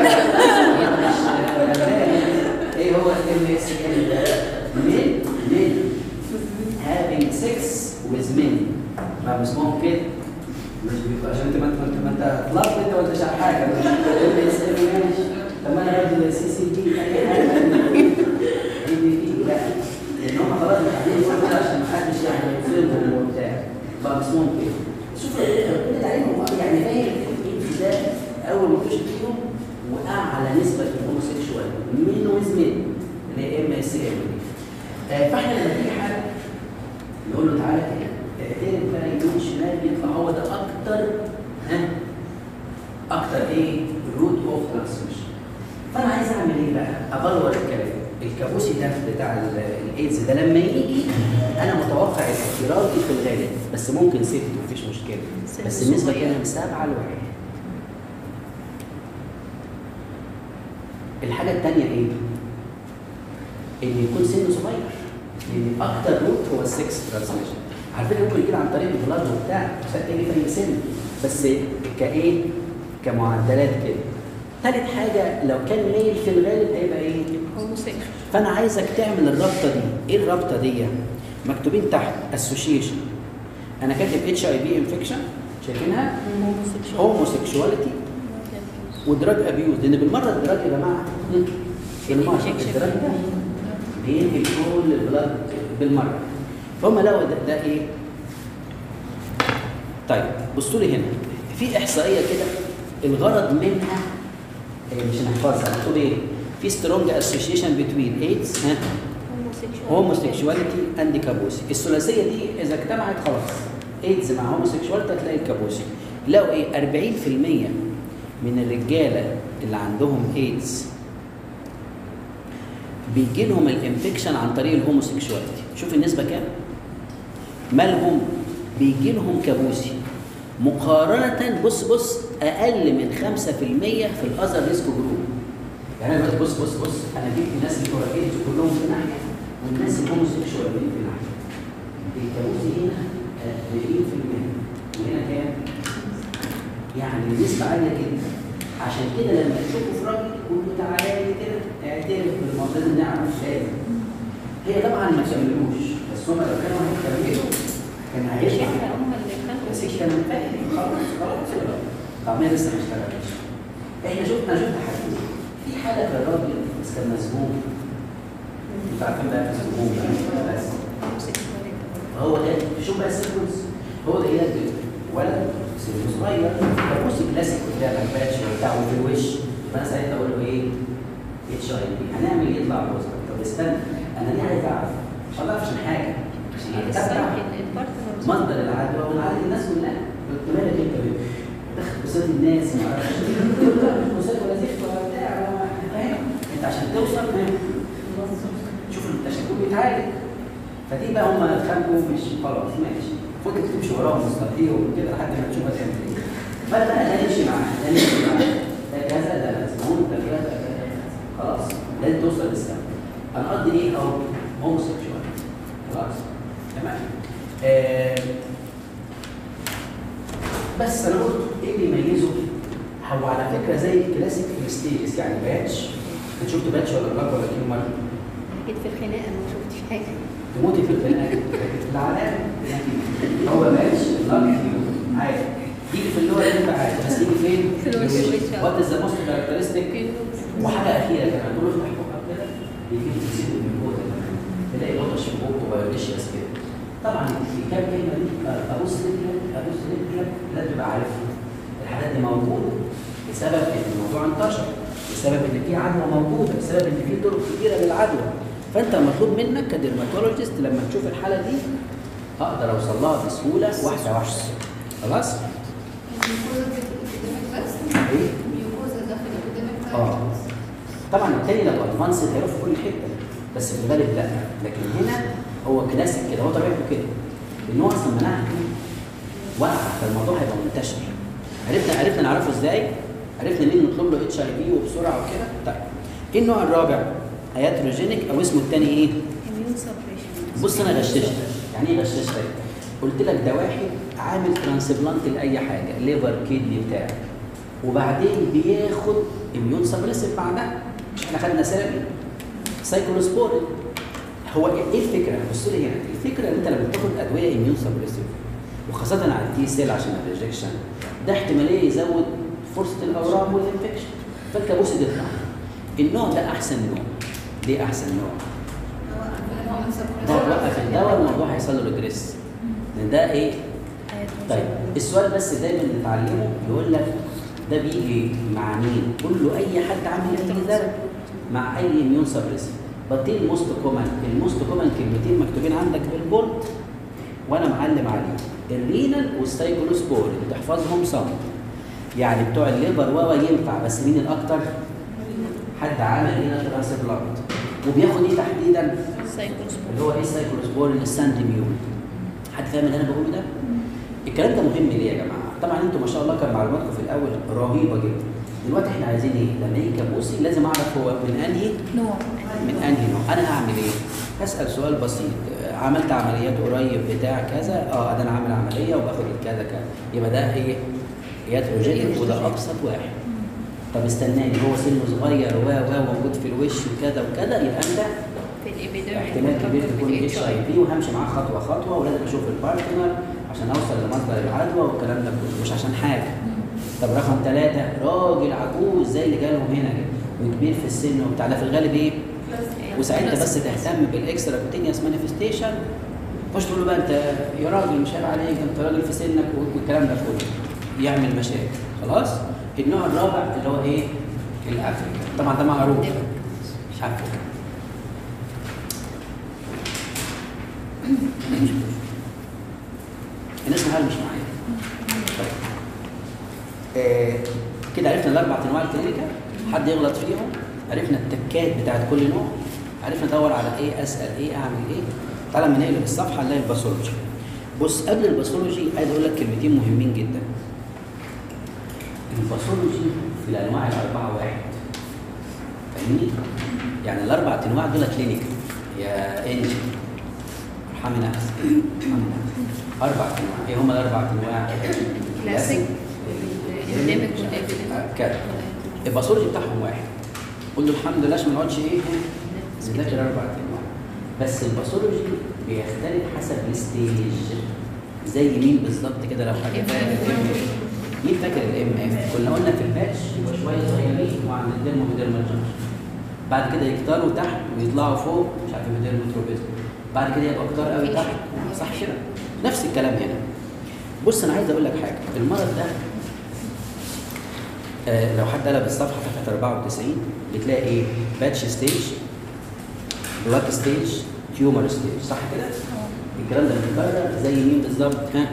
ايه هو الام اس ام ده؟ مين؟ مين؟ having sex with men ما اسمهم كده مش بيبقى عشان انت ما انت ما انت طلعت انت وانت مش عارف حاجه ام اس ام ماشي طب ما انا راجل سي سي دي اي حاجه دي دي دي لا لان هم خلاص متعلمين يقولوا كده عشان ما حدش يعني يفرضهم وبتاع بقى اسمهم كده شوف ربنا تعليمهم يعني فاهم ده اول ما تخش فيهم واعلى نسبه في الهوموسيكشوال من وزمن اللي هي ام اس ام فاحنا لما تيجي حاجه نقول له تعالى كده اعترف بقى يمين شمال يطلع هو ده اكتر ها اكتر ايه روت اوف ترانسميشن فانا عايز اعمل ايه بقى؟ ابلور الكلام الكابوسي ده بتاع ال- الايدز ده لما يجي انا متوقع الاحتراقي في الغالب بس ممكن ست مفيش مشكله بس سن النسبه صغير. كانت سبعه لواحد الحاجه الثانيه ايه؟ ان يكون سنه صغير لان اكتر روت هو السكس ترانسميشن على فكره ممكن يجي عن طريق البلاد وبتاع عشان تيجي في اي سن بس كايه؟ كمعدلات كده ثالث حاجه لو كان ميل في الغالب هيبقى ايه؟ هوموسيكشوال فانا عايزك تعمل الرابطه دي ايه الرابطه دي مكتوبين تحت اسوشيشن انا كاتب اتش اي بي انفكشن شايفينها هوموسيكشواليتي ودراج ابيوز لان بالمره الدراج يا جماعه بالمره Injection. الدراج ده بينقل كل البلاد بالمره فهم لقوا ده, ده ايه؟ طيب بصوا لي هنا في احصائيه كده الغرض منها هي مش هنحفظها بتقول ايه؟ في سترونج اسوشيشن بتوين ايدز ها هوموسيكشواليتي اند كابوسي الثلاثيه دي اذا اجتمعت خلاص ايدز مع هوموسيكشواليتي هتلاقي الكابوسي لقوا ايه 40% من الرجاله اللي عندهم ايدز بيجي لهم الانفكشن عن طريق الهوموسيكشواليتي شوف النسبه كام مالهم بيجي لهم كابوسي مقارنة بص بص أقل من 5% في الأذر ريسك جروب يعني أنا دلوقتي بص بص بص أنا جبت الناس بتوع الإيدز كلهم في ناحية والناس الهوموسيكشوال في ناحية الكابوسي هنا آه، 40% وهنا كام؟ يعني نسبة عالية جدا عشان كده لما تشوفوا في راجل قولوا تعالى لي كده اعترف بالموضوع لازم نعرف لازم هي طبعا ما كملوش بس هم لو كانوا هيكملوا كان هيطلع الشركة هم اللي خلقوا بس كان فاهم خلاص خلاص طب ما هي لسه ما اشتغلتش احنا شفنا شفنا حاجتين في حاله في الراجل بس كان مسموم انتوا عارفين بقى مسموم يعني بس هو ده شوف بقى السيكونس هو ده ايه ولد سن صغير كابوس كلاسيك بتاع الباتش وبتاع وفي الوش فانا ساعتها اقول له ايه اتش اي بي هنعمل ايه يطلع بوزيتيف طب استنى انا ليه عايز اعرف مش هعرف عشان حاجه عشان اتبع مصدر العدوى ونعالج الناس كلها قلت مالك انت بيه؟ دخل قصاد الناس ما اعرفش قصاد ولا زفت ولا بتاع ولا فاهم انت عشان توصل فاهم شوف التشكل بيتعالج فدي بقى هم اتخانقوا مش خلاص ماشي فضلت تمشي وراهم مستقيم وكده لحد ما تشوف هتعمل ايه فانا بقى ده نمشي معاه ده نمشي معاه ده كذا ده مسموم ده كذا ده كذا خلاص لازم توصل للسبب هنقضي ايه او هوموسيكشوال خلاص تمام آه بس انا قلت ايه اللي يميزه؟ هو على فكره زي الكلاسيك فيستيريس يعني باتش انت شفت باتش ولا بلاك ولا كيلو مره؟ اكيد في الخناقه ما شفتش حاجه تموتي في الخناقه العلامه هو باتش بلاك كيلو عادي تيجي في اللور انت عادي بس تيجي فين؟ في الوش والوش. وات از ذا موست كاركترستيك وحاجه اخيره كمان تقول له افتح بقك كده يجي تسيب من جوه كمان تلاقي لطش في بقه بايوليشياس كده طبعا في كام كلمه دي ابص رجلك ابص رجلك لازم تبقى عارفها الحاجات دي موجوده بسبب ان الموضوع انتشر بسبب ان في عدوى موجوده بسبب ان في طرق كتيره للعدوى فانت مطلوب منك كدرماتولوجيست لما تشوف الحاله دي اقدر اوصل لها بسهوله واحده واحده خلاص؟ الميوكوزا دي في الإبيديميك بس ايه؟ الميوكوزا ده في الإبيديميك اه طبعا التاني لو ادفانسد هيروح في كل حته بس في الغالب لا لكن هنا هو كلاسيك كده هو طبيعته كده لان هو اصلا مناعته واقعه فالموضوع هيبقى منتشر عرفنا عرفنا نعرفه ازاي؟ عرفنا ليه نطلب له اتش اي في وبسرعه وكده طيب ايه النوع الرابع؟ هياتروجينيك او اسمه الثاني ايه؟ immune suppression بص انا غششتك يعني ايه غششتك؟ قلت لك ده واحد عامل ترانسبلانت لاي حاجه ليفر كيدني بتاع وبعدين بياخد اميون سبريسيف بعدها مش احنا خدنا سيرابي سايكلوسبورين هو ايه الفكره؟ بص لي هنا الفكره ان انت لما بتاخد ادويه اميون سبريسيف وخاصه على التي سيل عشان الريجكشن ده احتماليه يزود فرصه الاورام والانفكشن فالكابوس يطلع النوع ده احسن نوع ليه احسن نوع؟ ده وقف الدواء الموضوع هيحصل له ريجريس لان ده ايه؟ طيب السؤال بس دايما نتعلمه يقول لك ده بيجي مع مين؟ قول له اي حد عامل اي دواء مع اي اميون سبريسيف بطيء الموست كومن الموست كومن كلمتين مكتوبين عندك بالبورد وانا معلم عليهم الرينال والسايكلوسبور تحفظهم صم يعني بتوع الليبر واوا ينفع بس مين الاكتر؟ حد عامل رينال ترانسبلانت وبياخد ايه تحديدا؟ اللي هو ايه السايكلوسبورين السانديميون حد فاهم اللي انا بقوله ده؟ الكلام ده مهم ليه يا جماعه؟ طبعا انتوا ما شاء الله كان معلوماتكم في الاول رهيبه جدا دلوقتي احنا عايزين ايه؟ لما يجي كابوسي لازم اعرف هو من انهي نوع من انهي نوع انا هعمل ايه؟ هسال سؤال بسيط آه، عملت عمليات قريب بتاع كذا اه ده انا عامل عمليه وباخد كذا كذا يبقى ده ايه؟ ياتروجينيك وده ابسط واحد طب استناني هو سنه صغير و و موجود في الوش وكذا وكذا يبقى انت في الابيديميك احتمال كبير تكون اتش اي في وهمشي معاه خطوه خطوه ولازم اشوف البارتنر عشان اوصل لمصدر العدوى والكلام ده كله مش عشان حاجه طب رقم ثلاثة راجل عجوز زي اللي جالهم هنا كده وكبير في السن وبتاع ده في الغالب ايه؟ وساعتها بس تهتم بالاكسترا كوتينيوس مانيفستيشن مش تقول له بقى انت يا راجل مش عيب عليك انت راجل في سنك والكلام ده كله يعمل مشاكل خلاص النوع الرابع اللي هو ايه؟ الافريكا طبعا ده معروف افريكا الناس الحال مش معايا طيب. آه كده عرفنا الاربع انواع الكلينيكال حد يغلط فيهم عرفنا التكات بتاعت كل نوع عرفنا ادور على ايه اسال ايه اعمل ايه تعالى لما نقلب الصفحه نلاقي الباثولوجي بص قبل الباثولوجي عايز اقول لك كلمتين مهمين جدا الباثولوجي في الانواع الاربعه واحد فاهمني؟ يعني الاربع انواع دول كلينيكال يا انجي ارحمنا ارحمنا اربع انواع ايه هم الاربع انواع؟ كلاسيك الانديميك كده الباثولوجي بتاعهم واحد قول له الحمد لله عشان ما نقعدش ايه نذاكر اربع انواع بس الباثولوجي بيختلف حسب الستيج زي مين بالظبط كده لو حد فاكر مين فاكر الام اف كنا قلنا في الباتش يبقى شويه صغيرين وعند الديرمو وديرمال جنكشن بعد كده يكتروا تحت ويطلعوا فوق مش عارف الديرمو تروبيزم بعد كده يبقى كتار قوي تحت صح كده نفس الكلام هنا بص انا عايز اقول لك حاجه المرض ده آه لو حد قلب الصفحه صفحه 94 بتلاقي ايه باتش ستيج بلاك ستيج تيومر ستيج صح كده الكلام ده متكرر زي مين بالظبط ها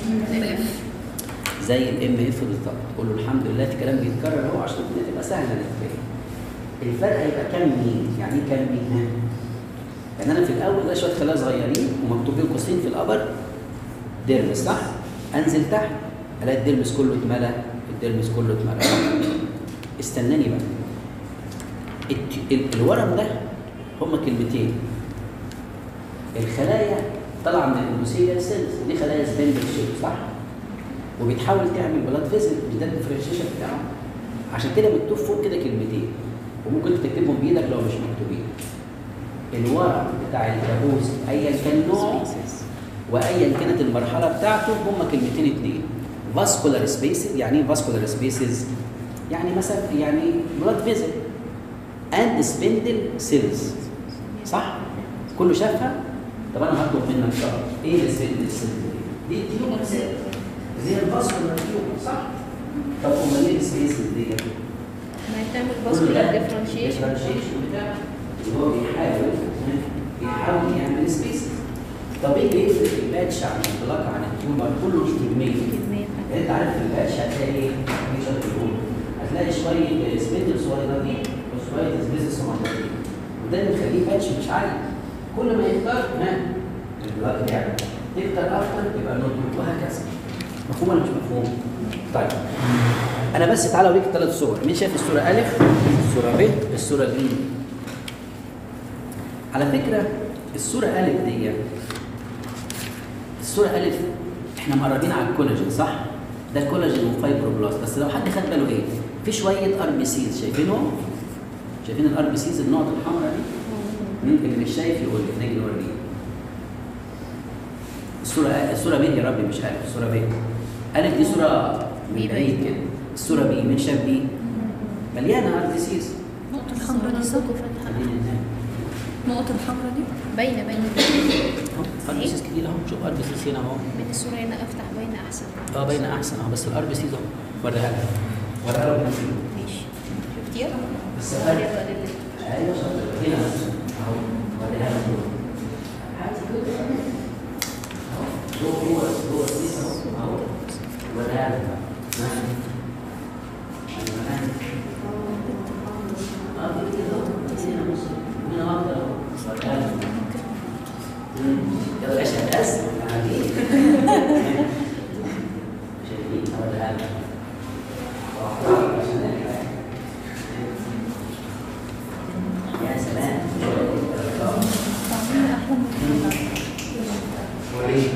زي الام اف بالظبط قول له الحمد لله في كلام بيتكرر اهو عشان الدنيا تبقى سهله نتفهم الفرق هيبقى كام مين يعني ايه كام مين ها يعني انا في الاول الاقي شويه خلايا صغيرين ومكتوب بين قوسين في الابر ديرمس صح انزل تحت الاقي الديرمس كله اتملى الديرمس كله اتملى استناني بقى الت- ال- الورم ده هما كلمتين الخلايا طالعه من الاندوثيليال سيلز دي خلايا سبندل شيب صح وبتحاول تعمل بلاد فيزل مش ده الديفرنشيشن بتاعه عشان كده مكتوب فوق كده كلمتين وممكن تكتبهم بايدك لو مش مكتوبين الورم بتاع الكابوس ايا كان نوعه وايا كانت المرحله بتاعته هم كلمتين اتنين فاسكولار سبيسز يعني ايه فاسكولار سبيسز يعني مثلا يعني بلاد فيزل اند سبندل سيلز صح كله شافها طب انا هطلب منك شرط ايه السبندل سيلز دي دي تيومر سيل زي الفاسكولار تيومر صح طب امال ايه السبيسز دي ما تعمل باسكولار ديفرنشيشن differentiation بتاع اللي هو بيحاول بيحاول يعمل سبيسز طب ايه اللي يفرق الباتش عن الانطلاق عن التيومر كله ليه كميه كمية يعني انت عارف في الباتش هتلاقي ايه؟ في شويه الأول. هتلاقي شويه سبندل صغيرين وشويه سبيسز صغيرين وده اللي مخليه باتش مش عالي كل ما يكتر ها الوقت يعني يكتر اكتر يبقى نضرب وهكذا مفهوم ولا مش مفهوم؟ طيب انا بس تعالى اوريك ثلاث صور مين شايف الصوره الف الصوره ب الصوره ج على فكره الصوره الف دي الصوره الف احنا مقربين على الكولاجين صح ده الكولاجين وفايبروبلاست بس لو حد خد باله ايه في شويه ار بي سيز شايفينهم شايفين الار بي سيز النقط الحمراء دي مم، اللي مش شايف يقول لي نيجي نوريه الصوره الصوره ب يا ربي مش الف الصوره ب الف دي صوره من بي بعيد باين. كده الصوره بي من شاف بي مليانه ار بي سيز النقطة الحمراء دي صح؟ النقطة الحمراء دي باينه باينه ار بي سيز كتير اهو شوف ار بي سيز هنا اهو من الصوره هنا افتح باينه احسن اه باينه احسن اه بس الار بي سيز اهو وريها لك وريها لك ماشي شفتيها؟ بس وريها بقى لل- ايوه شاطر هنا اهو وريها لك عادي كده اهو جوه جوه جوه السيس اهو اهو وريها لك ها؟ أيوة. اه دي كده اهو هنا بص هنا اكتر اهو وريها لك مم. يلا يا باشا بس عادي شايفين وريها لك عشان نلحق. يا سلام طعمها أحلى من وريني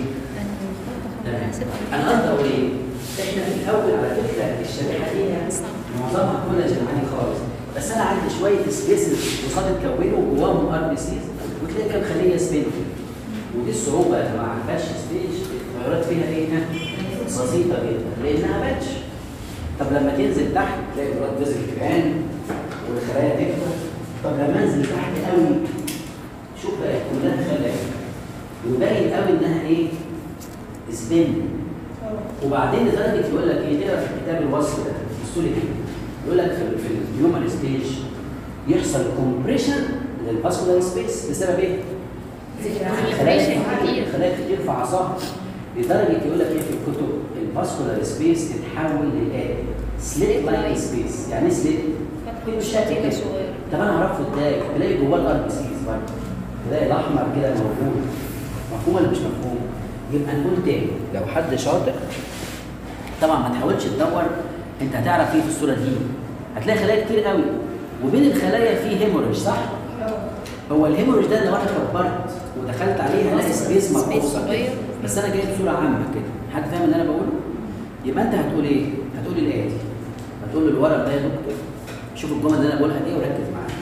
انا قصدي اقول ايه؟ احنا في الاول على فكره الشريحه دي معظمها كولاجين عادي خالص بس انا عندي شويه سبيسز وصاد اتكونوا جواهم ار بي سيز وتلاقي كام خليه سبين ودي الصعوبه يا جماعه الباتش ستيج التغيرات فيها ايه؟ ها؟ بسيطه جدا لانها باتش طب لما تنزل تحت تلاقي البلاد فيزل تبان والخلايا تكبر طب لما انزل تحت قوي شوف بقى كلها خلايا وباين قوي انها ايه؟ سبين وبعدين لدرجه يقول لك ايه تقرا في كتاب الوصف ده السوري كده يقول لك في, في الهيومن ستيج يحصل كومبريشن للفاسكولار سبيس بسبب ايه؟ Proliferation كتير. خلايا كتير في اعصاب لدرجه يقول لك ايه في الكتب الفاسكولار سبيس تتحول للاتي سليت لايك سبيس يعني ايه سليت؟ فتحة مش شكل مستطيلة كده. صغيرة طب انا اعرفه ازاي؟ تلاقي جواه الار بي سيز برضه تلاقي الاحمر كده موجود مفهوم ولا مش مفهوم؟ يبقى نقول تاني لو حد شاطر طبعا ما تحاولش تدور انت هتعرف ايه في الصوره دي هتلاقي خلايا كتير قوي وبين الخلايا في هيموريج صح؟ هو الهيموريج ده لو انا كبرت ودخلت عليه هلاقي سبيس مقصوص سبيس صغير. بس انا جايب صوره عامه كده حد فاهم اللي انا بقوله؟ يبقى انت هتقول ايه؟ هتقول الاتي هتقول له الورق ده يا دكتور شوف الجمل اللي انا بقولها دي وركز معايا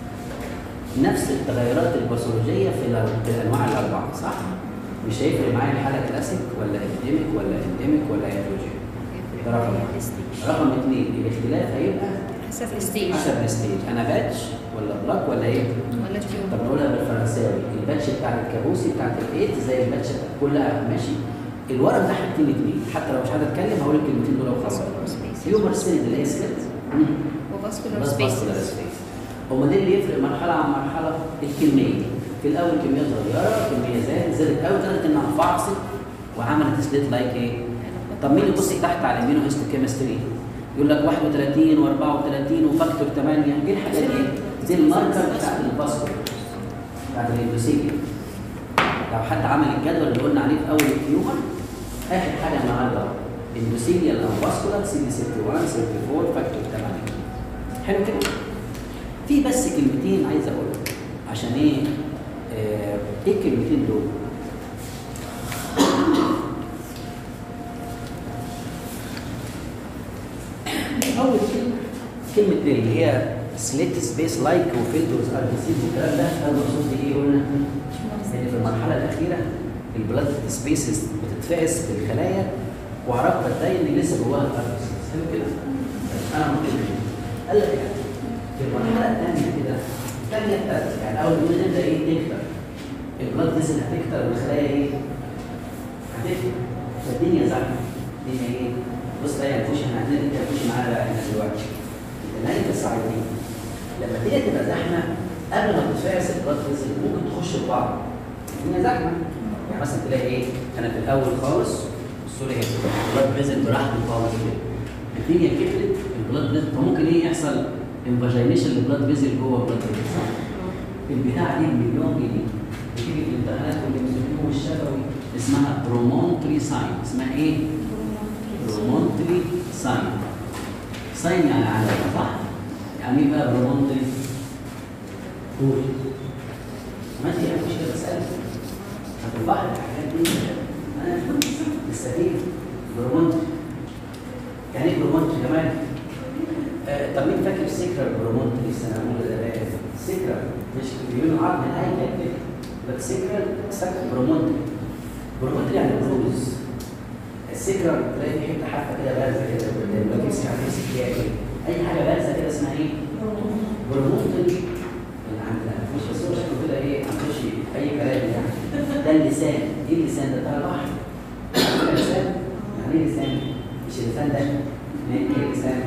نفس التغيرات الباثولوجيه في الأ- في الانواع الاربعه صح؟ مش هيفرق معايا الحاله كلاسيك ولا انديميك ولا انديميك ولا هيتروجين ده رقم واحد. رقم اثنين الاختلاف هيبقى حسب الستيج حسب الستيج انا باتش ولا بلاك ولا ايه؟ ولا تيوب طب نقولها بالفرنساوي الباتش بتاع الكابوسي بتاعت الايت زي الباتش بتاع كلها ماشي الورق ده حاجتين اتنين حتى لو مش قاعد اتكلم هقول الكلمتين دول وخلاص Vascular spaces. هيومر سيد اللي هي سكت وفاسكولار بس سبيسز vascular space. هو ده اللي يفرق مرحله عن مرحله الكميه في الاول كميه صغيره كميه زادت زادت قوي لدرجه انها فعصت وعملت سليت لايك ايه؟ طب مين يبص تحت على الامينو هيستوكيمستري يقول لك 31 و34 وفاكتور 8 دي الحاجات دي دي الماركر بتاعت الباسكول بتاعت الاندوسيكيا لو حد عمل الجدول اللي قلنا عليه في اول التيومر اخر حاجه النهارده اندوسيكيال او باسكولار سي دي 61 64 فاكتور 8 حلو كده في بس كلمتين عايز اقولهم عشان ايه آه ايه الكلمتين دول اول كلمه كلمه اللي هي سليت سبيس لايك وفلترز ار بي سيز والكلام ده ده المقصود بايه قلنا؟ ان في المرحله الاخيره البلاد سبيسز بتتفعس بالخلايا وعرفت ازاي ان لسه جواها الار بي سيز حلو كده؟ طيب انا ممكن قال لك يعني في المرحله الثانيه كده الثانيه الثالثه يعني اول ما نبدا ايه تكتر البلاد فيزل هتكتر والخلايا ايه؟ هتكتر فالدنيا زحمه الدنيا ايه؟ بص بقى يا نخش احنا عندنا انت هتخش معانا بقى احنا دلوقتي النهايه الصعيدين لما الدنيا تبقى زحمه قبل ما تتفاعل البلاد فيزل ممكن تخش في بعض الدنيا زحمه يعني مثلا تلاقي ايه؟ انا في الاول خالص الصوره هي البلاد فيزل براحتي خالص كده الدنيا كترت البلاد فيزل فممكن ايه يحصل انفاجينيشن للبلاد فيزل جوه البلاد فيزل البتاعه دي بمليون جنيه بتيجي في الامتحانات والامتحان والشفوي اسمها برومونتري ساين اسمها ايه؟ برومونتري ساين ساين يعني علامه صح؟ يعني ايه بقى برومونتري؟ قول ما انت يعني مش كده بسألك في البحر الحاجات دي انا السفينه برومونتري يعني ايه برومونتري كمان؟ آه طب مين فاكر سكرة برومونتري السنة الأولى ده سكرة مش بيقولوا عظم الهيكل كده بس سكرة سكرة برومونتري برومونتري يعني بروز السكرة تلاقي في حتة حافة كده بارزة كده قدام لو تمسك على تمسك فيها ايه أي حاجة بارزة كده اسمها ايه؟ برومونتري اللي عندنا مش بس هو شكله كده ايه هنخش أي كلام يعني ده اللسان ايه اللسان ده بتاع البحر عارف اللسان يعني ايه لسان؟ مش اللسان ده ايه اللسان؟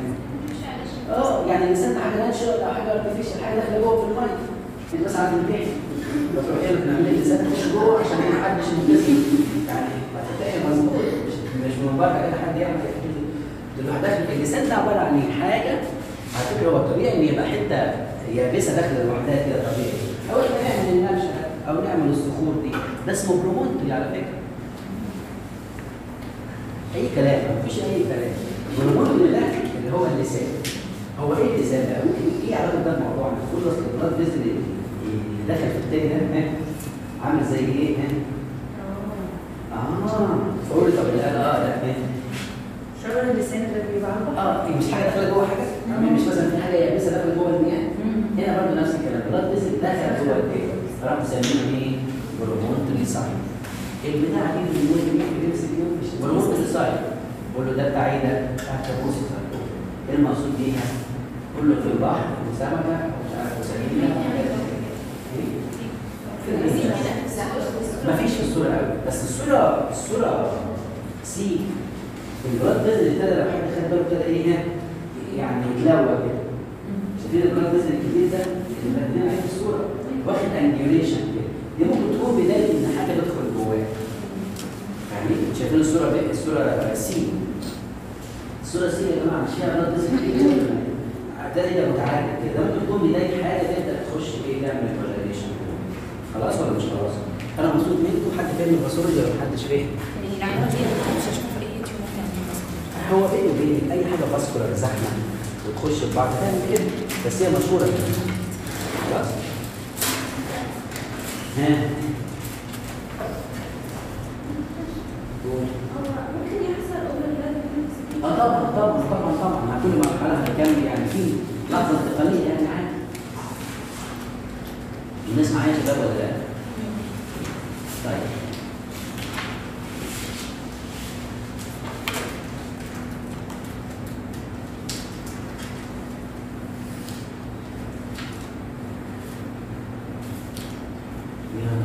اه يعني الانسان ده حاجه ناتشرال او حاجه ارتفيشال حاجه داخله جوه في الميه انت بس عارف تنتهي بتروح ايه بنعمل الانسان يخش جوه عشان ما حدش ينقذه يعني ما تنتهي مظبوط مش مش من بره كده حد يعمل تروح داخل اللسان ده عباره عن ايه؟ حاجه على فكره هو الطبيعي ان يبقى حته يابسه داخله لوحدها كده طبيعي او احنا نعمل النمشه او نعمل الصخور دي ده اسمه برومونتري على فكره اي كلام مفيش اي كلام برومونتري ده اللي هو اللسان هو ايه اللسان ده؟ ممكن ايه علاقه ده بموضوعنا؟ كل اصل البلاد فيزل اللي دخل في التاني ده ها؟ عامل زي ايه؟ ها؟ اه فقول طب لا اه لا ها؟ شبه اللسان اللي بيبقى على البحر اه مش حاجه داخله جوه حاجه؟ مش مثلا في حاجه يابسه داخله جوه المياه؟ هنا برضه نفس الكلام البلاد فيزل دخل جوه الايه؟ راح مسمينه ايه؟ برومونتري ساين البتاعه دي اللي ممكن يمسك يمسك برومونتري ساين بقول له ده بتاع ايه ده؟ بتاع كابوسي ايه المقصود بيها؟ قول له في البحر وسمكه مش عارف وسفينه ما فيش في الصوره قوي بس الصوره الصوره سي البلاد بيزل ابتدى لو حد خد باله ابتدى ايه هنا يعني يتلوى كده شايفين البلاد بيزل الكبير ده اللي مبني عليه في الصوره واخد انجيوليشن كده دي ممكن تكون بدايه ان حاجه تدخل جواه يعني شايفين الصوره بقى الصوره سي الصوره سي يا جماعه مش فيها بلاد بيزل كتير ابتدى يبقى متعادل كده ده ممكن تكون بدايه حاجه تبدا تخش ايه تعمل كولاجيشن خلاص ولا مش خلاص؟ انا مبسوط منكم حد فاهم الباثولوجي ولا محدش فاهم؟ العيال دي مش هشوف اي تيومر تعمل مثلا هو بيني وبينك اي حاجه فاسكولار زحمه وتخش في بعض تعمل كده بس هي مشهوره كده خلاص ها قول. ممكن يحصل اوفر اه طبعا طبعا طبعا طبعا مع كل مرحله هتكمل يعني في لحظه انتقاليه يعني عادي الناس معايا شباب ولا لا؟ طيب يلا.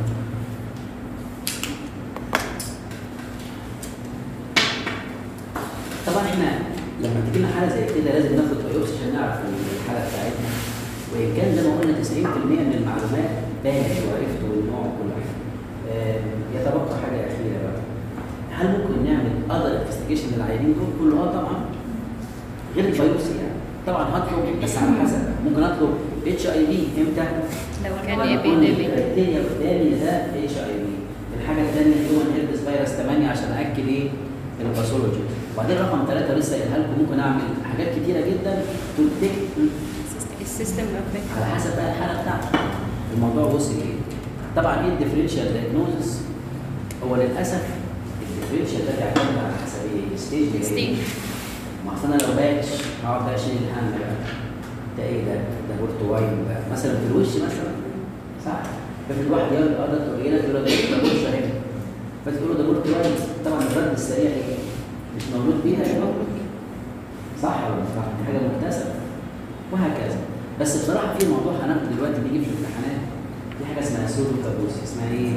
طبعا احنا لما تجي لنا حاله زي كده لازم ناخد بايوبسي عشان نعرف الحاله بتاعتنا وان كان زي ما قلنا 90% من المعلومات باهت وعرفت والنوع وكل حاجه آم، يتبقى حاجه اخيره بقى هل ممكن نعمل اذر انفستيجيشن للعيانين دول كله اه طبعا غير البايوبسي يعني طبعا هطلب بس على حسب ممكن اطلب اتش اي في امتى؟ لو كان يكون epidemic. الكريتيريا قدامي ده اتش اي في الحاجه الثانيه هيومن هيربس فيروس 8 عشان اكد ايه الباثولوجي وبعدين رقم ثلاثه لسه قايلها لكم ممكن اعمل حاجات كتيره جدا تديك السيستم افكت على حسب بقى الحاله بتاعتك الموضوع وصل ايه طبعا ايه الديفرنشال دايجنوزس هو للاسف الديفرنشال ده بيعتمد على حسب ايه ستيج Stage. ما اصل انا لو باتش هقعد بقى اشيل الهم بقى ده ايه ده ده بورتو واين بقى مثلا في الوش مثلا صح ففي الواحد يقول اه ده قليله تقول له ده ده بورش اهي فتقول له ده بورتو واين طبعا الرد السريع ايه مش مولود بيها يا مولود بيها صح ولا مش صح دي حاجه مكتسبه وهكذا بس بصراحه في موضوع هناخده دلوقتي بيجي في الامتحانات في حاجه اسمها سودو كابوسي اسمها ايه؟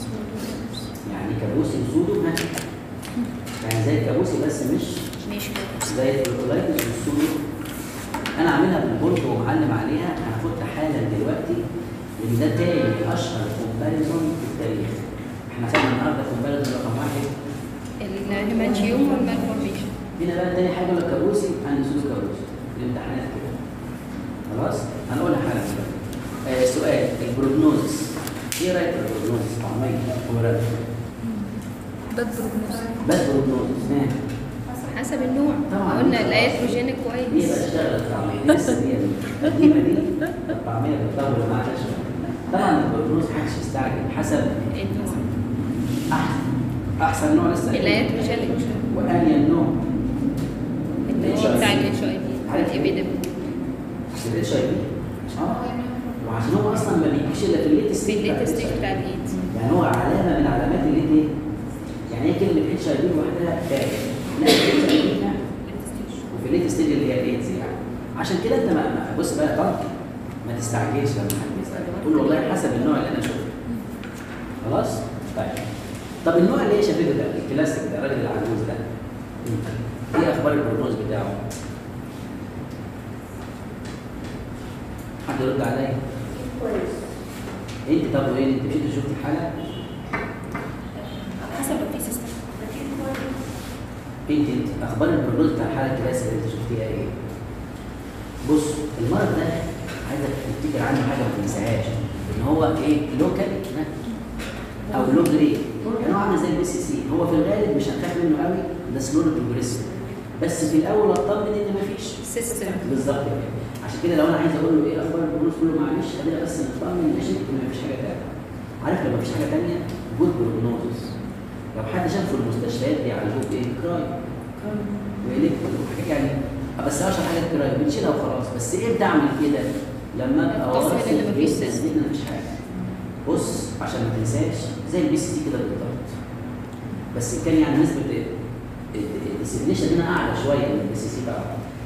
يعني كابوسي وسودو ها يعني زي الكابوسي بس مش ماشي كده زي الكولايتس والسودو انا عاملها بالبورد ومعلم عليها هناخدها حالا دلوقتي لان ده تاني اشهر كومباريزون في التاريخ احنا خدنا النهارده كومباريزون رقم واحد الهيمانجيوم والمالفورميشن هنا بقى تاني حاجه ولا كابوسي عن سودو كابوسي الامتحانات كده خلاص هنقولها حالا دلوقتي آه سؤال البروجنوزس ايه رايك في البروجنوزس طعميه ورد باد بروجنوز بس بروجنوزس ها حسب النوع طبعاً. قلنا الايتروجينيك هي كويس بقى اشتغلت طعميه لسه دي القديمه دي الطعميه بتطول معاها شويه طبعا البروجنوز محدش يستعجل حسب النوع احسن احسن نوع لسه الايتروجينيك وانهي نوع اللي هو بتاع الاتش اي عارف في إيه؟ الابيديميك الاتش اي في اه وعشان هو اصلا ما بيجيش الا في الليت في ستيج الليت بتاع ستيج ال بتاع الايدز يعني هو علامه من علامات الليت ايه؟ يعني هي كلمه اتش اي في لوحدها كفايه لا الاتش اي في وفي الليت ستيج اللي هي الايدز يعني عشان كده انت ما ما- بص بقى طنط ما تستعجلش لما حد يسالك تقول له والله حسب النوع اللي انا شفته خلاص؟ طيب طب النوع اللي هي شافته ده الكلاسيك ده الراجل العجوز ده ايه اخبار البروجنوز بتاعه؟ حد يرد عليا؟ كويس انت طب وايه انت مشيت شفت الحاله؟ على حسب لو في سيستم انت انت اخبار البروجنوز بتاع الحاله الكلاسيك اللي انت شفتيها ايه؟ بص المرض ده عايزك تفتكر عنه حاجه ما تنساهاش ان هو ايه لوكال او لو جريد يعني هو عامل زي البي سي سي هو في الغالب مش هنخاف منه قوي ده سلو بروجريسيف بس في الاول اطمن ان مفيش سيستم بالظبط كده عشان كده لو انا عايز اقول له ايه اخبار البروجنوز كله معلش خلينا بس نطمن ماشي ان مفيش حاجه تانيه عارف لو مفيش حاجه تانيه جود بروجنوزس لو حد شاف في المستشفيات بيعالجوه بايه؟ كراي والكترو وحاجات يعني آه، بس اشهر حاجه الكراي بنشيلها وخلاص بس امتى اعمل كده؟ لما ابقى الطفل واثق اللي مفيش جداً سيستم. ان مفيش حاجه بص عشان ما تنساش زي البي سي سي كده بالظبط بس كان يعني نسبه الديسبليشن هنا اعلى شويه من البي سي سي طبعا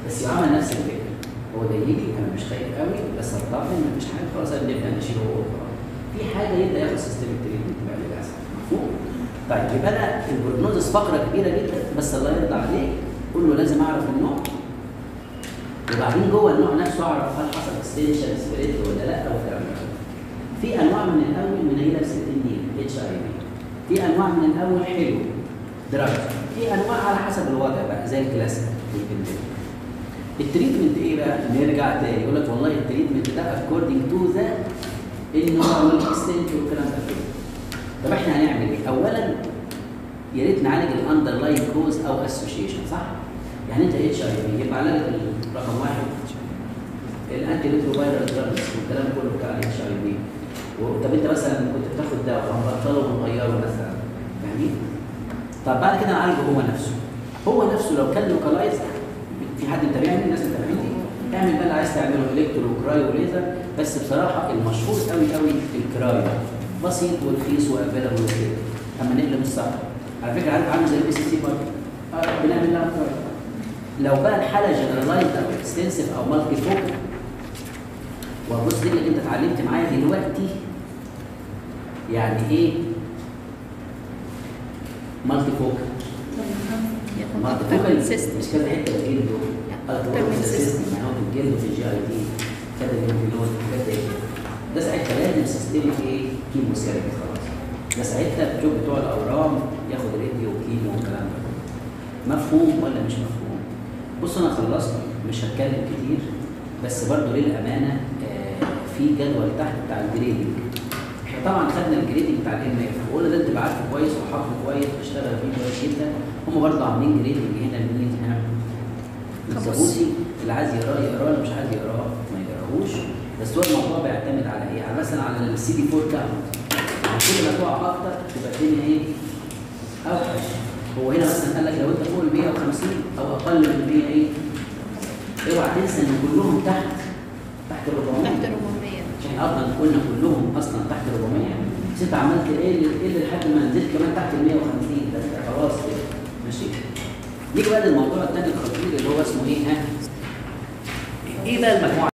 بس يعمل نفس الفكره هو ده يجي انا مش خايف قوي بس اطمن مفيش حاجه خلاص أنا نبدا نشيله هو وخلاص. في حاجه يبدا ياخد سيستم تريتمنت بقى للاسف مفهوم؟ طيب يبقى انا البروجنوزس فقره كبيره جدا بس الله يرضى عليك قول له لازم اعرف النوع وبعدين جوه النوع نفسه اعرف هل حصل اكستنشن سبريد ولا لا والكلام ده في انواع من الاول منيله ب 60 دي اتش اي في في انواع من الاول حلو دراج في انواع على حسب الوضع بقى زي الكلاسيك والبندل التريتمنت ايه بقى؟ نرجع تاني يقول لك والله التريتمنت ده اكوردنج تو ذا النوع والاكستنت والكلام ده كله طب احنا هنعمل ايه؟ اولا يا ريت نعالج الاندرلاين كوز او اسوشيشن صح؟ يعني انت اتش اي في يبقى علاج رقم واحد الانتي ريتروفيرال دراجز والكلام كله بتاع الاتش اي في طب انت مثلا كنت بتاخد دواء هنبطله ونغيره مثلا فاهمين؟ طب بعد كده نعالجه هو نفسه هو نفسه لو كان لوكالايز في حد متابعني الناس متابعيني اعمل بقى اللي عايز تعمله الكترو وكرايو وليزر بس بصراحه المشهور قوي قوي الكرايو بسيط ورخيص وافيلابل وكده اما نقلب الصح على فكره عارف عامل زي البي سي سي برضه آه، بنعمل لها كرايو لو بقى الحاله جنرالايز او اكستنسيف او مالتي فوكال وبص دي اللي انت اتعلمت معايا دلوقتي يعني ايه مالتي فوكال ياخد مالتي أكتر فوكال من سيستم مش كذا حته في الجلد لا، أكتر من سيستم سيستم. يعني هو في الجلد وفي الجي اي دي كذا ليمفينود كذا زي كده ده ساعتها لازم سيستمك ايه كيمو ثيرابي خلاص ده ساعتها بتشوف بتوع الاورام ياخد راديو وكيمو والكلام ده مفهوم ولا مش مفهوم؟ بص انا خلصت مش هتكلم كتير بس برضه للامانه آه، في جدول تحت بتاع الجريدنج احنا طبعا خدنا الجريدنج بتاع الام اف وقلنا ده انت عارفه كويس وحافظه كويس واشتغل فيه كويس جدا هم برضه عاملين جريدنج هنا لمين هنا الزبوسي اللي عايز يقراه يقراه اللي مش عايز يقراه ما يقراهوش بس هو الموضوع بيعتمد على ايه؟ على مثلا على السي دي 4 كاونت يعني كل ما تقع اكتر تبقى الدنيا ايه؟ اوحش هو هنا مثلا قال لك لو انت فوق ال 150 او اقل من 100 ايه؟ اوعى تنسى ان كلهم تحت تحت ال 400 تحت 400 عشان اصلا قلنا كلهم اصلا تحت 400 بس انت عملت ايه ايه لحد ما نزلت كمان تحت ال 150 ده انت خلاص كده ماشي نيجي بقى للموضوع الثاني الخطير اللي هو اسمه ايه ها؟ ايه بقى المجموعه